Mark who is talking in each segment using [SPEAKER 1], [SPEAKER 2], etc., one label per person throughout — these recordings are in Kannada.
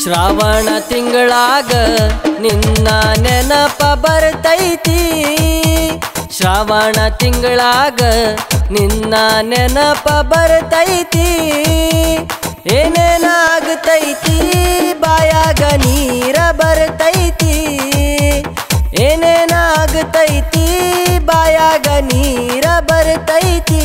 [SPEAKER 1] ಶ್ರಾವಣ ತಿಂಗಳಾಗ ನಿನ್ನ ನೆನಪ ಬರ್ತೈತಿ ಶ್ರಾವಣ ತಿಂಗಳಾಗ ನಿನ್ನ ನೆನಪ ಬರ್ತೈತಿ ಏನೇನಾಗತೈತಿ ಬಾಯಾಗ ನೀರ ಬರ್ತೈತಿ ಏನೇನಾಗತೈತಿ ಬಾಯಾಗ ನೀರ ಬರ್ತೈತಿ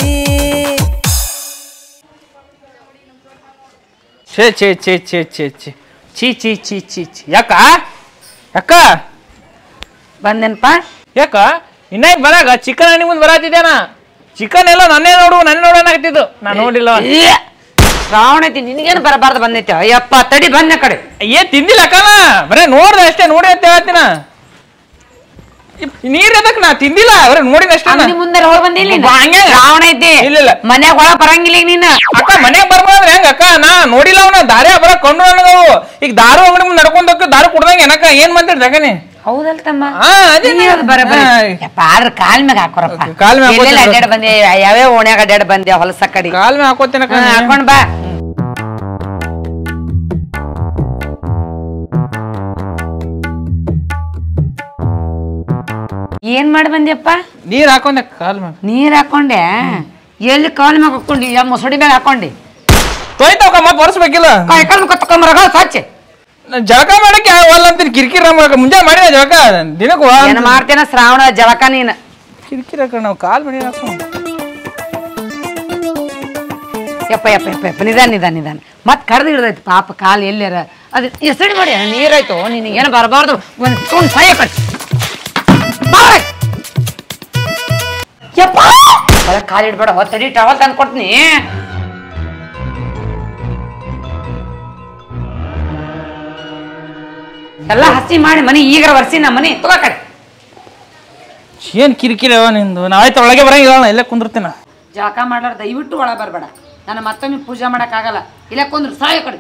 [SPEAKER 2] ಛೇ ಛೇ ಛೇ ಛೇ ಛೇ ಛೇ ಛೀ ಛೀ ಛೀ ಛೀ ಛೀ ಯಾಕ ಯಾಕ
[SPEAKER 3] ಬಂದೇನಪ್ಪ
[SPEAKER 2] ಯಾಕ ಇನ್ನ ಬರಾಗ ಚಿಕನ್ ಅಂಗಡಿ ಮುಂದೆ ಬರತ್ತಿದ್ದೇನ ಚಿಕನ್ ಎಲ್ಲ ನನ್ನೇ ನೋಡು ನನ್ನೇ ನೋಡೋಣಾಗ್ತಿದ್ದು ನಾನು ನೋಡಿಲ್ಲ
[SPEAKER 3] ಶ್ರಾವಣ ಐತಿ ನಿನಗೇನು ಬರಬಾರ್ದು ಬಂದೈತೆ ಅಯ್ಯಪ್ಪ ತಡಿ ಬಂದ ಕಡೆ
[SPEAKER 2] ಏ ತಿಂದಿಲ್ಲ ಅಕ್ಕನ ಬರೇ ನೋಡ್ದೆ ಅಷ್ಟೇ ನೋಡಿ ಅಂತ ಹೇಳ್ತೀನ ನೀರ್ ಅದಕ್ಕೆ ನಾ ತಿಂದಿಲ್ಲ ಬರೇ ನೋಡಿದ ಅಷ್ಟೇ ನಾ.
[SPEAKER 3] ಅಂಗಡಿ ಮುಂದೆ ಹೊರ ಬಂದಿಲ್ಲ ನೀನು?
[SPEAKER 2] ಬಾ, ಹಂಗೆ.
[SPEAKER 3] ಶ್ರಾವಣ ಐತಿ
[SPEAKER 2] ಇಲ್ಲ, ಇಲ್ಲ.
[SPEAKER 3] ಮನ್ಯಾಗ ಒಳಗ್ ಬರಂಗಿಲ್ಲ ಈಗ ನೀನು
[SPEAKER 2] ಅಕ್ಕ ಮನೆಗೆ ಬರ್ಬಾರ್ದ್ರೆ ಹೆಂಗ ಅಕ್ಕ ನಾ ನೋಡಿಲ್ಲ ಅವನ ದಾರಿ ಬರ ಕೊಂಡು ನನಗವು ಈಗ ದಾರು ಅಂಗಡಿ ಮುಂದೆ ನಡ್ಕೊಂಡ್ ಹೋಗಿ ದಾರು ಕುಡ್ದಂಗೆ ಏನಕ್ಕ ಏನ್ ಮಾತಾಡ್ ಜಗನಿ
[SPEAKER 3] ಹೌದಲ್ ತಮ್ಮ
[SPEAKER 2] ಹಾ, ಅದೇ
[SPEAKER 3] ನೀ ಹೇಳೋದು ಬರೋಬ್ಬರಿ.
[SPEAKER 2] ಹಾ.
[SPEAKER 3] ಯಪ್ಪ, ಆದ್ರ ಕಾಲ್ ಮ್ಯಾಗ ಹಾಕೋರಪ್ಪ
[SPEAKER 2] ಕಾಲ್ ಮ್ಯಾಗ್
[SPEAKER 3] ಎಲ್ಲೆಲ್ಲ
[SPEAKER 2] ಹಾಕೋತೀನಿ.
[SPEAKER 3] ಅಡ್ಡಾಡ್ ಬಂದೆ ಯಾವ್ಯಾವ ಓಣ್ಯಾಗ ಅಡ್ಡಾಡ್ ಬಂದೆ ಹೊಲಸ ಕಡಿ
[SPEAKER 2] ಕಾಲ್ ಮೇಲೆ ಹಾಕೋತೀನಕ್ಕ
[SPEAKER 3] ಹಾ, ಹಾಕೊಂಡ್ ಬಾ ಏನ್ ಮಾಡಿ ಬಂದ್ಯಪ್ಪ
[SPEAKER 2] ನೀರ್ ಹಾಕೊಂಡೆ ಕಾಲ್ ಮೇಲೆ
[SPEAKER 3] ನೀರ್ ಹಾಕೊಂಡೆ ಎಲ್ಲಿ ಕಾಲ್ ಮ್ಯಾಗ ಹಾಕೊಂಡಿ ಯಾ ಮೊಸಡಿ ಮ್ಯಾಗ ಹಾಕೊಂಡಿ
[SPEAKER 2] ತೊಯ್ತಾವಕ್ಕ ಮತ್ತೆ ಬರ್ಸ್ಬೇಕಿಲ್ಲ
[SPEAKER 3] ಕಾಯಿ ಕಾಲ್ ಮುಖ ತಕೊಂಬರಗ ಸ್ವಚ್ಛ
[SPEAKER 2] ನಾ ಜಳಕ ಮಾಡಕ್ಕೆ ಒಲ್ಲ ಅಂತೀನಿ ಕಿರಿಕಿರಿ ಮಾಡಕ ಮುಂಜಾನೆ ಮಾಡಿದ ಜಳಕ ದಿನಕ್ಕೂ
[SPEAKER 3] ಏನ್ ಮಾಡ್ತೇನ ಶ್ರಾವಣ ಜಳಕ ನೀನ್
[SPEAKER 2] ಕಿರಿಕಿರಿ ಹಾಕೊಂಡು ನಾವು ಕಾಲ್ ಮಾಡಿ ಹಾಕೊಂಡು
[SPEAKER 3] ಯಪ್ಪ ಯಪ್ಪ ಯಪ್ಪ ಯಪ್ಪ ನಿಧಾನ ನಿಧಾನ ನಿಧಾನ ಮತ್ ಕಡ್ದು ಹಿಡ್ದೈತಿ ಪಾಪ ಕಾಲ್ ಎಲ್ಲಾರ ಅದು ಎಸಡಿ ಮಾಡಿ ನೀರಾಯ್ತು ನಿನಗೆ ಏನು ಬರಬಾರ್ದು ಒಂದು ತುಂಡು ಸಾಯ ಕಟ್ ಯಪ್ಪ ಒಳಗ್ ಕಾಲ್ ಇಡ್ಬೇಡ ಹೊತ್ತಡಿ ಟವಲ್ ತಂದು ಕೊಡ್ತೀನಿ ಎಲ್ಲ ಹಸಿ ಮಾಡಿ ಮನಿ ಈಗ ವರ್ಸಿ ನಮ್ಮ ಮನಿ ತಗೋ ಕಡೆ
[SPEAKER 2] ಏನ್ ಕಿರಿಕಿರಿ ಅವ ನಿಂದು ನಾವಾಯ್ತು ಒಳಗೆ ಬರಂಗಿಲ್ಲ ನಾ ಇಲ್ಲೇ ಕುಂದಿರ್ತೀನ
[SPEAKER 3] ಜಳಕ ಮಾಡ್ಲಾರ ದಯವಿಟ್ಟು ಒಳಗೆ ಬರಬೇಡ ನಾನು ಮತ್ತೊಮ್ಮೆ ಪೂಜೆ ಮಾಡಕ್ಕಾಗಲ್ಲ ಇಲ್ಲ ಕುಂದ್ರು ಸಾಯ ಕಡೆ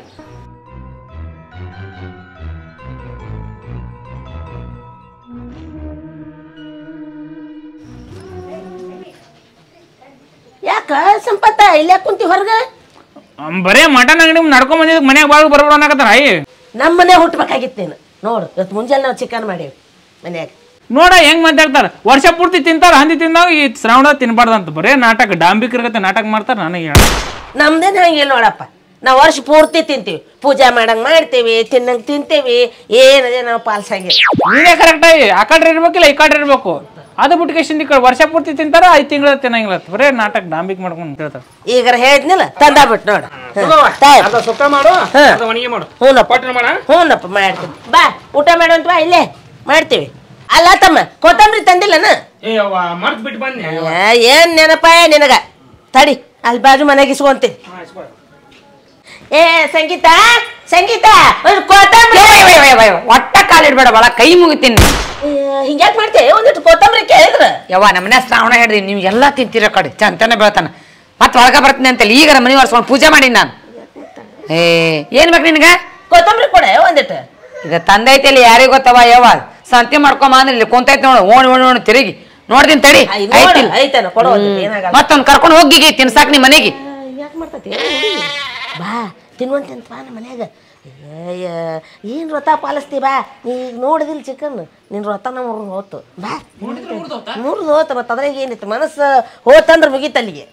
[SPEAKER 4] ಯಾಕ ಸಂಪತ್ತ ಇಲ್ಲೇ ಕುಂತಿ ಹೊರಗ
[SPEAKER 2] ಅಮ್ ಬರೇ ಮಟನ್ ಅಂಗಡಿ ಮುಂದೆ ನಡ್ಕೊಂಡ್ ಬಂದಿದ್ದಕ್ಕೆ ಮನ್ಯಾಗ ಬಾಳು ಬರ್ಬೇಡ ಅನ್ನಕತ್ತಾರ ಅಯ್ಯ
[SPEAKER 4] ನಮ್ಮ ಮನೆ ಹುಟ್ಬೇಕಾಗಿತ್ತು ನೀನು ನೋಡು ಇವತ್ತು ಮುಂಜಾನೆ ನಾವು ಚಿಕನ್ ಮಾಡೇವಿ ಮನ್ಯಾಗ
[SPEAKER 2] ನೋಡ ಹೆಂಗ್ ಮಾತಾಡ್ತಾರ ವರ್ಷ ಪೂರ್ತಿ ತಿಂತಾರ ಹಂದಿ ತಿಂದಾಗ ಈ ಶ್ರಾವಣ ತಿನ್ಬಾರ್ದಂತ ಬರೇ ನಾಟಕ ಡಾಂಬಿಕರ್ಗತೆ ನಾಟಕ ಮಾಡ್ತಾರ ನನಗೆ ಹೇಳ
[SPEAKER 4] ನಮ್ದೇನು ಹಂಗಿಲ್ಲ ನೋಡಪ್ಪ ನಾವು ವರ್ಷ ಪೂರ್ತಿ ತಿಂತೀವಿ ಪೂಜೆ ಮಾಡಂಗ್ ಮಾಡ್ತೀವಿ ತಿನ್ನಂಗ್ ತಿಂತೀವಿ ಏನದೇ ನಾವು ಪಾಲ್ಸಂಗಿಲ್ಲ
[SPEAKER 2] ನೀನೇ ಕರೆಕ್ಟ್ ಆಗಿ ಆ ಕಡೆ ಇರ್ಬೇಕಿಲ್ಲ ಈ ಕಡೆ ಇರ್ಬೇಕು ಅದು ಬಿಟ್ಕೇಶನ್ ಈ ಕಡೆ ವರ್ಷ ಪೂರ್ತಿ ತಿಂತಾರ ಐದು ತಿಂಗಳ ತಿನ್ನಂಗಿಲ್ಲ ಬರೇ ನಾಟಕ ಡಾಂಬಿಕ್ ಮಾಡ್ಕೊಂಡು ಹೇಳ್ತಾರ
[SPEAKER 4] ಈಗ ಹೇಳಿದ್ನಿಲ್ಲ ತಂದಾಬಿಟ್ಟು ನೋಡು
[SPEAKER 5] ಸುಕ್ಕ ಮಾಡು
[SPEAKER 4] ಹಾ.
[SPEAKER 5] ಅದು ಒಣಗಿ ಮಾಡು
[SPEAKER 4] ಹ್ಞೂನಪ್ಪ
[SPEAKER 5] ಪಟ್ಟಣ ಮಾಡ
[SPEAKER 4] ಹ್ಞೂನಪ್ಪ ಮಾಡ್ತೀವಿ ಬಾ ಊಟ ಮಾಡುವಂತ ಬಾ ಇಲ್ಲೇ ಮಾಡ್ತೀವಿ ಅಲ್ಲ ತಮ್ಮ ಕೊತ್ತಂಬರಿ ತಂದಿಲ್ಲನ
[SPEAKER 5] ಏ ಅವ್ವ ಮರ್ತ್ ಬಿಟ್ಟು ಬಂದೆ
[SPEAKER 4] ಏ, ಏನ್ ನೆನಪ ನಿನಗ ತಡಿ ಅಲ್ಲಿ ಬಾಜು ಮನೆಗೆ ಇಸ್ಕೊಂತೀನಿ ಏ ಸಂಗೀತ ಸಂಗೀತ ಒಂದು ಕೊತ್ತಂಬರಿ
[SPEAKER 3] ಒಟ್ಟ ಕಾಲ್ ಇಡ್ಬೇಡ ಒಳ ಕೈ ಮುಗಿತೀನಿ
[SPEAKER 4] ಹಿಂಗ್ಯಾಕ್ ಮಾಡ್ತೇವೆ ಒಂದಿಟ್ಟು ಕೊತ್ತಂಬರಿ ಕೇಳಿದ್ರ
[SPEAKER 3] ಯವ್ವ ನಮ್ಮನೆ ಶ್ರಾವಣ ಹಿಡ್ದಿ ನೀವು ಎಲ್ಲ ತಿಂತೀರ ಕಡೆ ಚಂತನ ಬೆಳ್ತಾನ ಮತ್ತೆ ಒಳಗ ಬರ್ತೀನಿ ಅಂತೇಳಿ ಈಗ ಮನೆ ಒರ್ಸ್ಕೊಂಡು ಪೂಜೆ ಮಾಡೀನಿ ನಾನು ಏ ಏನ್ ಬೇಕು ನಿನಗ
[SPEAKER 4] ಕೊತ್ತಂಬರಿ ಕೊಡೆ ಒಂದಿಟ್ಟು
[SPEAKER 3] ಈಗ ತಂದೈತಿ ಯಾರಿಗ ಗೊತ್ತವ ಯವ್ವ ಸಂತಿ ಮಾಡ್ಕೊಂಬ ಅಂದ್ರೆ ಇಲ್ಲಿ ಕುಂತೈತಿ ನೋಡು ಓಣಿ ಓಣಿ ಓಣಿ ತಿರುಗಿ ನೋಡ್ತೀನಿ ತಡಿ
[SPEAKER 4] ಐ, ನೋಡು,
[SPEAKER 3] ಐತಿಲ್ಲ.
[SPEAKER 4] ಐತೇನ, ಕೊಡು ಒಂದಿಟ್ಟು, ಏನಾಗಲ್ಲ.
[SPEAKER 3] ಮತ್ತೊಂದು ಕರ್ಕೊಂಡು ಹೋಗಿ ತಿನ್ಸಾಕ್ ನಿಮ್ಮ ಮನೆಗೆ
[SPEAKER 4] ಯಾಕೆ ಮಾಡ್ತತಿ ಬಾ ತಿನ್ನುವಂತಂತ ಬಾ ನಮ್ಮ ಮನ್ಯಾಗ ಅಯ್ಯ ಏನು ವ್ರತ ಪಾಲಿಸ್ತಿ ಬಾ ಈಗ ನೋಡಿದಿಲ್ಲ ಚಿಕನ್ ನಿನ್ನ ವ್ರತ ನಮ್ಮ ಹೋತು ಬಾ ಮುರಿದು ಹೋತು ಮತ್ತೆ ಅದ್ರಾಗ ಏನಿತ್ತು ಮನಸ್ಸು ಹೋತಂದ್ರೆ ಮುಗೀತು ಅಲ್ಲಿಗೆ